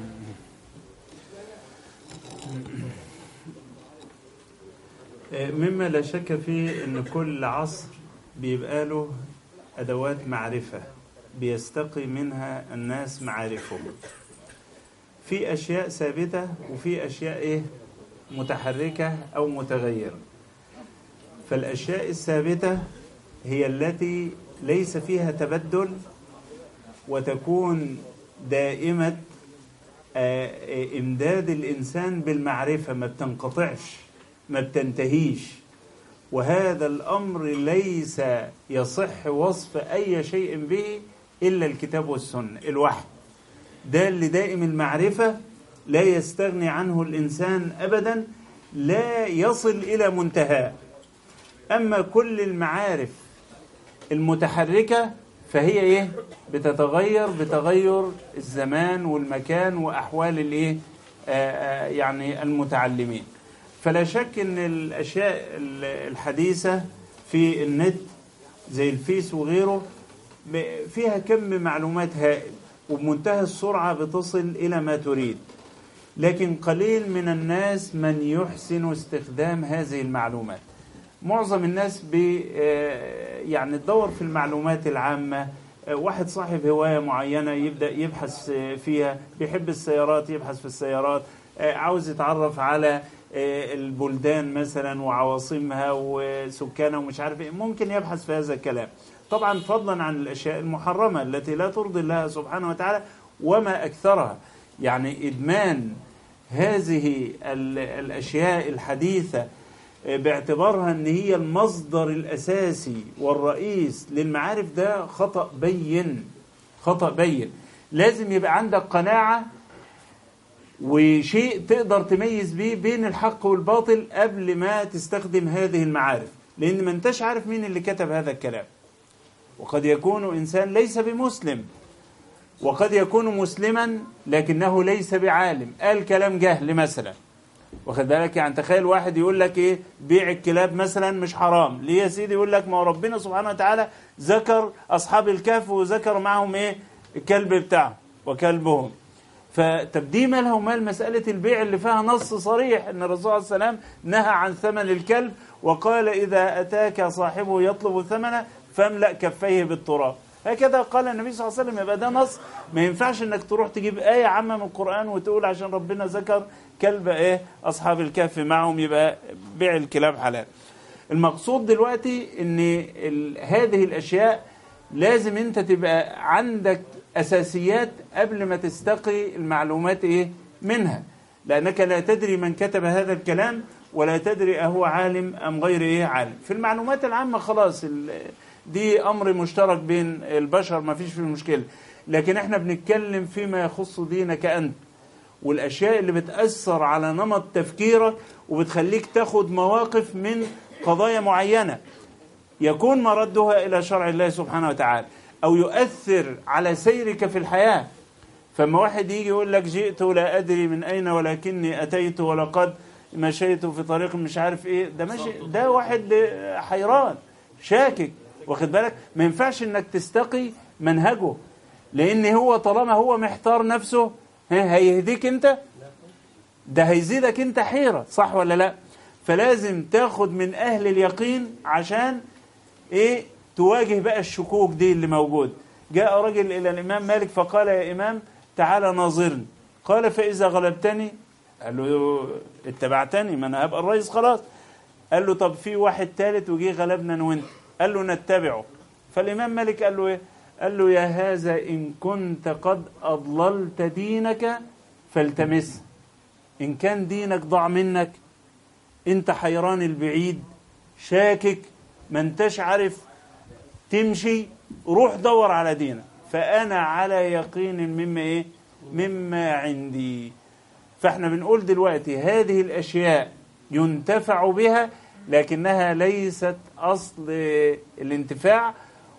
مما لا شك فيه ان كل عصر بيبقى له ادوات معرفه بيستقي منها الناس معارفهم في اشياء ثابته وفي اشياء ايه متحركه او متغيره فالاشياء الثابته هي التي ليس فيها تبدل وتكون دائمه آه، آه، امداد الانسان بالمعرفه ما بتنقطعش ما بتنتهيش وهذا الامر ليس يصح وصف اي شيء به الا الكتاب والسنه الوحي ده اللي دائم المعرفه لا يستغني عنه الانسان ابدا لا يصل الى منتهى اما كل المعارف المتحركه فهي ايه بتتغير بتغير الزمان والمكان واحوال الايه آه، آه، يعني المتعلمين فلا شك ان الاشياء ال- الحديثه في النت زي الفيس وغيره ب- فيها كم معلومات هائل وبمنتهى السرعه بتصل الى ما تريد لكن قليل من الناس من يحسن استخدام هذه المعلومات معظم الناس بي آه، يعني تدور في المعلومات العامة آه، واحد صاحب هواية معينة يبدأ يبحث آه، فيها بيحب السيارات يبحث في السيارات آه، عاوز يتعرف على آه، البلدان مثلا وعواصمها وسكانها ومش عارف ايه ممكن يبحث في هذا الكلام طبعا فضلا عن الاشياء المحرمه التي لا ترضي الله سبحانه وتعالى وما اكثرها يعني ادمان هذه ال- الاشياء الحديثه باعتبارها ان هي المصدر الاساسي والرئيس للمعارف ده خطا بين خطا بين لازم يبقى عندك قناعه وشيء تقدر تميز بيه بين الحق والباطل قبل ما تستخدم هذه المعارف لأن ما انتش عارف مين اللي كتب هذا الكلام وقد يكون إنسان ليس بمسلم وقد يكون مسلما لكنه ليس بعالم قال كلام جهل مثلا واخد بالك يعني تخيل واحد يقول لك ايه بيع الكلاب مثلا مش حرام ليه يا سيدي يقول لك ما هو ربنا سبحانه وتعالى ذكر اصحاب الكهف وذكر معهم ايه الكلب بتاعهم وكلبهم فطب دي مالها ومال مسألة البيع اللي فيها نص صريح أن الرسول عليه السلام نهى عن ثمن الكلب وقال إذا أتاك صاحبه يطلب ثمنه فاملأ كفيه بالتراب هكذا قال النبي صلى الله عليه وسلم يبقى ده نص ما ينفعش انك تروح تجيب آية عامة من القرآن وتقول عشان ربنا ذكر كلب ايه أصحاب الكهف معهم يبقى بيع الكلاب حلال المقصود دلوقتي ان ال- هذه الاشياء لازم انت تبقى عندك اساسيات قبل ما تستقي المعلومات ايه منها لانك لا تدري من كتب هذا الكلام ولا تدري اهو عالم ام غير ايه عالم في المعلومات العامه خلاص ال- دي امر مشترك بين البشر ما فيش فيه مشكله لكن احنا بنتكلم فيما يخص دينك انت والاشياء اللي بتاثر على نمط تفكيرك وبتخليك تاخد مواقف من قضايا معينه يكون مردها الى شرع الله سبحانه وتعالى او يؤثر على سيرك في الحياه فما واحد يجي يقول لك جئت لا ادري من اين ولكني اتيت ولقد مشيت في طريق مش عارف ايه ده ماشي ده واحد حيران شاكك واخد بالك ما ينفعش انك تستقي منهجه لان هو طالما هو محتار نفسه ها، هيهديك انت ده هيزيدك انت حيرة صح ولا لا فلازم تاخد من اهل اليقين عشان ايه تواجه بقى الشكوك دي اللي موجود جاء رجل الى الامام مالك فقال يا امام تعالى ناظرني قال فاذا غلبتني قال له اتبعتني ما انا هبقى الرئيس خلاص قال له طب في واحد ثالث وجي غلبنا انا وانت قال له نتبعه فالامام مالك قال له ايه قال له يا هذا ان كنت قد اضللت دينك فالتمسه ان كان دينك ضاع منك انت حيران البعيد شاكك ما انتش عارف تمشي روح دور على دينك فانا على يقين مما ايه مما عندي فاحنا بنقول دلوقتي هذه الاشياء ينتفع بها لكنها ليست اصل الانتفاع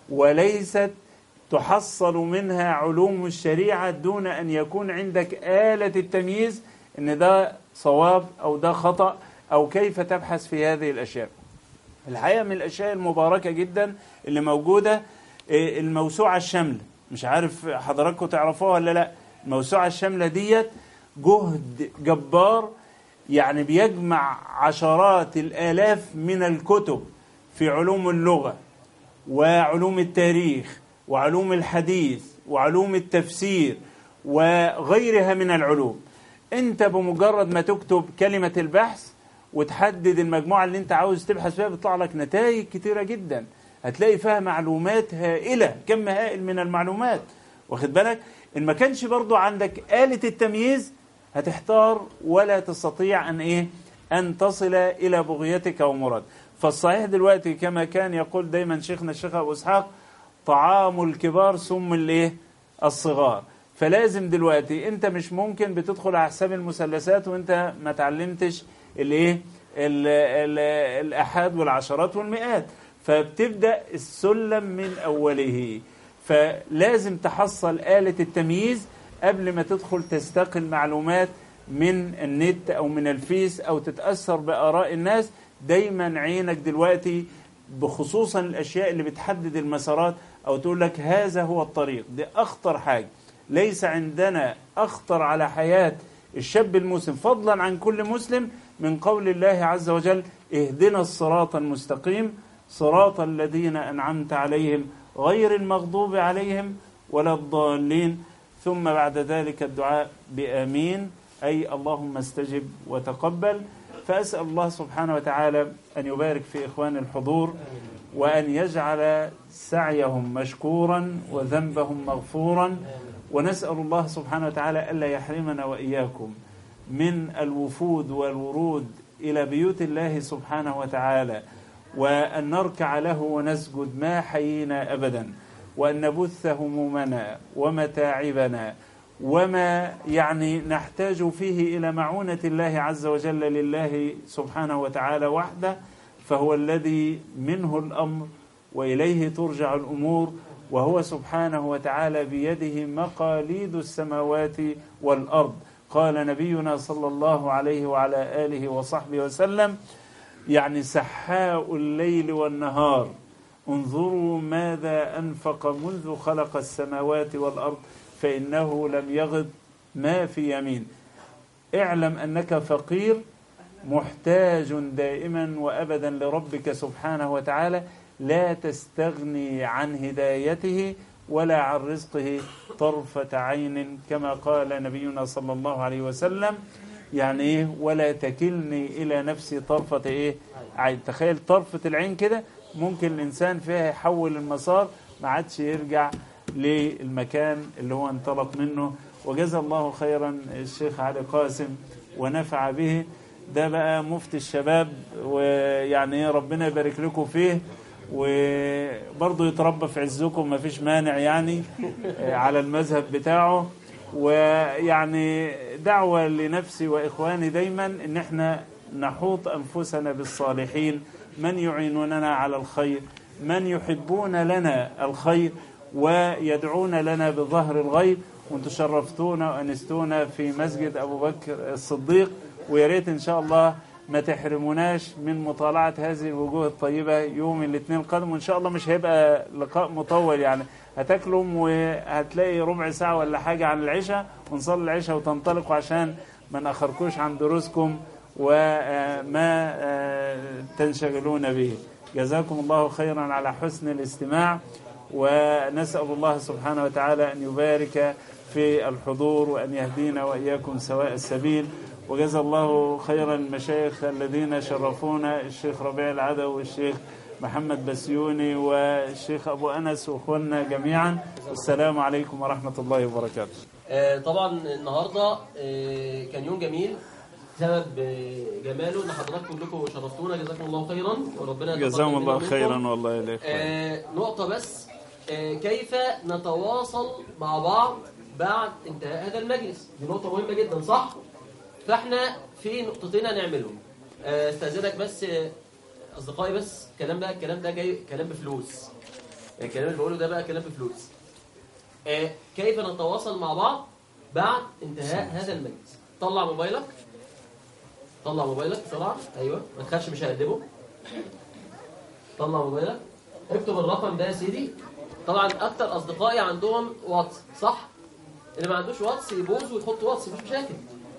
وليست تحصل منها علوم الشريعه دون ان يكون عندك اله التمييز ان ده صواب او ده خطا او كيف تبحث في هذه الاشياء الحقيقه من الاشياء المباركه جدا اللي موجوده إيه، الموسوعه الشامله مش عارف حضراتكم تعرفوها ولا لا الموسوعه الشامله ديت جهد جبار يعني بيجمع عشرات الالاف من الكتب في علوم اللغه وعلوم التاريخ وعلوم الحديث وعلوم التفسير وغيرها من العلوم انت بمجرد ما تكتب كلمة البحث وتحدد المجموعة اللي انت عاوز تبحث فيها بيطلع لك نتائج كتيرة جدا هتلاقي فيها معلومات هائلة كم هائل من المعلومات واخد بالك ان ما كانش برضو عندك آلة التمييز هتحتار ولا تستطيع ان ايه ان تصل الى بغيتك ومراد فالصحيح دلوقتي كما كان يقول دايما شيخنا الشيخ ابو اسحاق طعام الكبار سم الايه الصغار فلازم دلوقتي انت مش ممكن بتدخل على حساب المثلثات وانت ما تعلمتش الايه ال- ال- الاحاد والعشرات والمئات فبتبدا السلم من اوله فلازم تحصل آلة التمييز قبل ما تدخل تستقي المعلومات من النت او من الفيس او تتاثر باراء الناس دايما عينك دلوقتي بخصوصا الاشياء اللي بتحدد المسارات او تقول لك هذا هو الطريق دي اخطر حاجه ليس عندنا اخطر على حياه الشاب المسلم فضلا عن كل مسلم من قول الله عز وجل اهدنا الصراط المستقيم صراط الذين انعمت عليهم غير المغضوب عليهم ولا الضالين ثم بعد ذلك الدعاء بامين اي اللهم استجب وتقبل فاسال الله سبحانه وتعالى ان يبارك في اخوان الحضور وان يجعل سعيهم مشكورا وذنبهم مغفورا ونسال الله سبحانه وتعالى الا يحرمنا واياكم من الوفود والورود الى بيوت الله سبحانه وتعالى وان نركع له ونسجد ما حيينا ابدا وان نبث همومنا ومتاعبنا وما يعني نحتاج فيه إلى معونة الله عز وجل لله سبحانه وتعالى وحده فهو الذي منه الأمر وإليه ترجع الأمور وهو سبحانه وتعالى بيده مقاليد السماوات والأرض قال نبينا صلى الله عليه وعلى آله وصحبه وسلم يعني سحاء الليل والنهار انظروا ماذا أنفق منذ خلق السماوات والأرض فإنه لم يغض ما في يمين اعلم أنك فقير محتاج دائما وأبدا لربك سبحانه وتعالى لا تستغني عن هدايته ولا عن رزقه طرفة عين كما قال نبينا صلى الله عليه وسلم يعني ايه ولا تكلني الى نفسي طرفة ايه عين تخيل طرفة العين كده ممكن الانسان فيها يحول المسار ما عادش يرجع للمكان اللي هو انطلق منه وجزا الله خيرا الشيخ علي قاسم ونفع به ده بقى مفتي الشباب ويعني ربنا يبارك لكم فيه وبرضه يتربى في عزكم ما فيش مانع يعني على المذهب بتاعه ويعني دعوة لنفسي وإخواني دايما إن احنا نحوط أنفسنا بالصالحين من يعينوننا على الخير من يحبون لنا الخير ويدعون لنا بظهر الغيب وانتم شرفتونا وانستونا في مسجد ابو بكر الصديق ويا ريت ان شاء الله ما تحرموناش من مطالعه هذه الوجوه الطيبه يوم الاثنين القادم وان شاء الله مش هيبقى لقاء مطول يعني هتاكلوا وهتلاقي ربع ساعه ولا حاجه عن العشاء ونصلي العشاء وتنطلقوا عشان ما ناخركوش عن دروسكم وما تنشغلون به جزاكم الله خيرا على حسن الاستماع ونسأل الله سبحانه وتعالى أن يبارك في الحضور وأن يهدينا وإياكم سواء السبيل وجزا الله خيرا المشايخ الذين شرفونا الشيخ ربيع العدو والشيخ محمد بسيوني والشيخ أبو أنس وأخواننا جميعا والسلام عليكم ورحمة الله وبركاته آه، طبعا النهارده آه، كان يوم جميل بسبب آه، جماله ان حضراتكم كلكم شرفتونا جزاكم الله خيرا وربنا يتقبل جزاهم منا الله ومنكم. خيرا والله إليك آه، نقطة بس آه، كيف نتواصل مع بعض بعد انتهاء هذا المجلس دي نقطة مهمة جدا صح؟ فاحنا في نقطتين هنعملهم آه، استاذنك بس آه، اصدقائي بس الكلام ده الكلام ده جاي كلام بفلوس الكلام اللي بقوله ده بقى كلام بفلوس آه، كيف نتواصل مع بعض بعد انتهاء هذا المجلس طلع موبايلك طلع موبايلك بسرعة ايوه ما تخافش مش هقلبه طلع موبايلك اكتب الرقم ده يا سيدي طبعا اكتر اصدقائي عندهم واتس صح اللي ما عندوش واتس يبوظ ويحط واتس مفيش مشاكل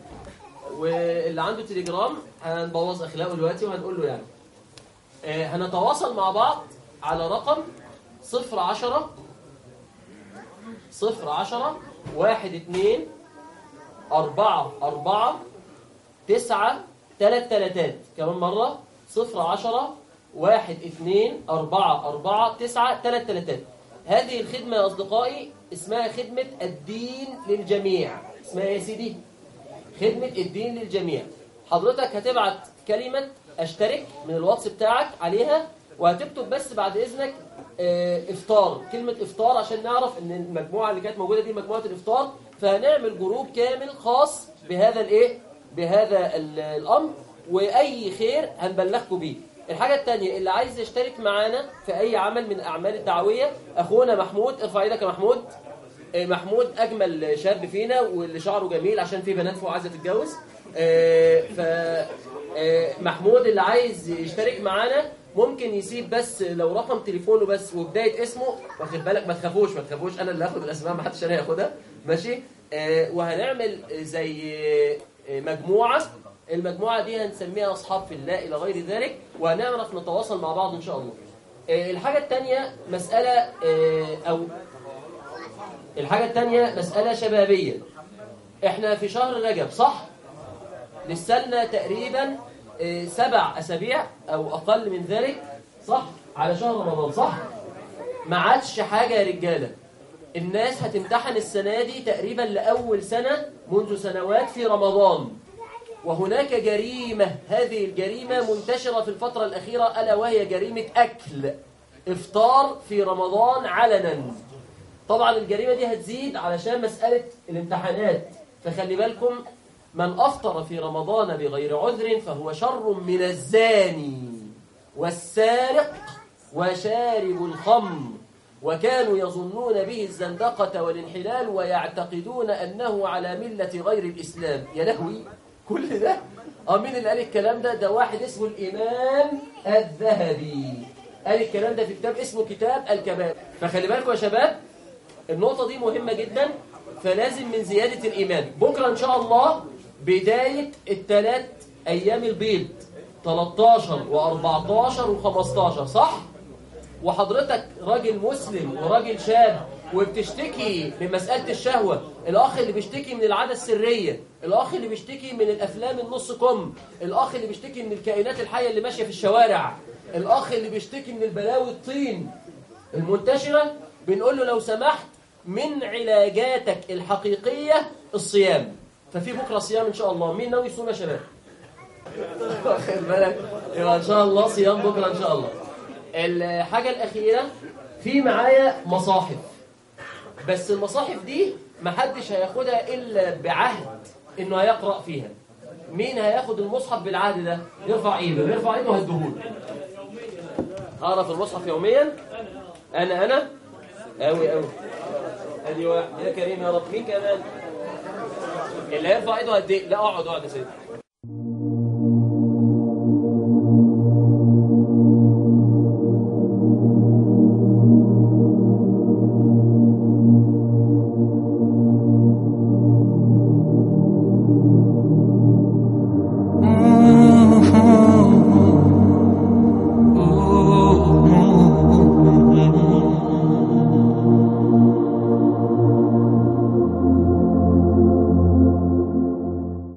واللي عنده تليجرام هنبوظ اخلاقه دلوقتي وهنقول له يعني آه، هنتواصل مع بعض على رقم صفر عشرة صفر عشرة واحد اتنين أربعة أربعة تسعة تلات تلاتات كمان مرة صفر عشرة واحد اتنين أربعة أربعة تسعة تلات تلاتات هذه الخدمة يا أصدقائي اسمها خدمة الدين للجميع اسمها إيه يا سيدي خدمة الدين للجميع حضرتك هتبعت كلمة اشترك من الواتس بتاعك عليها وهتكتب بس بعد إذنك آه، إفطار كلمة إفطار عشان نعرف إن المجموعة اللي كانت موجودة دي مجموعة الإفطار فهنعمل جروب كامل خاص بهذا الإيه بهذا ال- الأمر وأي خير هنبلغكم بيه الحاجة التانية اللي عايز يشترك معانا في أي عمل من الأعمال الدعوية أخونا محمود ارفع ايدك يا محمود آه، محمود أجمل شاب فينا واللي شعره جميل عشان في بنات فوق عايزة تتجوز آه، ف آه، محمود اللي عايز يشترك معانا ممكن يسيب بس لو رقم تليفونه بس وبداية اسمه واخد بالك ما تخافوش ما تخافوش أنا اللي هاخد الأسماء ما حدش أنا هياخدها ماشي آه، وهنعمل زي آه، مجموعة المجموعة دي هنسميها أصحاب في الله إلى غير ذلك وهنعرف نتواصل مع بعض إن شاء الله آه، الحاجة التانية مسألة آه، أو الحاجة التانية مسألة شبابية احنا في شهر رجب صح؟ لسه لنا تقريبا آه، سبع أسابيع أو أقل من ذلك صح؟ على شهر رمضان صح؟ ما عادش حاجة يا رجالة الناس هتمتحن السنة دي تقريبا لأول سنة منذ سنوات في رمضان وهناك جريمة هذه الجريمة منتشرة في الفترة الأخيرة ألا وهي جريمة أكل إفطار في رمضان علنا طبعا الجريمة دي هتزيد علشان مسألة الامتحانات فخلي بالكم من أفطر في رمضان بغير عذر فهو شر من الزاني والسارق وشارب الخمر وكانوا يظنون به الزندقة والانحلال ويعتقدون أنه على ملة غير الإسلام يا لهوي كل ده اه مين اللي قال الكلام ده ده واحد اسمه الإمام الذهبي قال الكلام ده في كتاب اسمه كتاب الكبائر فخلي بالكم يا شباب النقطة دي مهمة جدا فلازم من زيادة الإيمان بكرة إن شاء الله بداية الثلاث أيام البيض 13 و14 و15 صح؟ وحضرتك راجل مسلم وراجل شاب وبتشتكي من مسألة الشهوة الأخ اللي بيشتكي من العادة السرية الأخ اللي بيشتكي من الأفلام النص كم الأخ اللي بيشتكي من الكائنات الحية اللي ماشية في الشوارع الأخ اللي بيشتكي من البلاوي الطين المنتشرة بنقول له لو سمحت من علاجاتك الحقيقية الصيام ففي بكرة صيام إن شاء الله مين ناوي يصوم يا شباب واخد بالك يبقى إن شاء الله صيام بكرة إن شاء الله الحاجة الأخيرة في معايا مصاحف بس المصاحف دي محدش هياخدها إلا بعهد إنه هيقرأ فيها مين هياخد المصحف بالعهد ده يرفع ايده يرفع ايده هديهوله اقرا في المصحف يوميا انا انا قوي قوي ادي واحد يا كريم يا رب مين كمان اللي هيرفع ايده هديه لا اقعد اقعد يا سيدي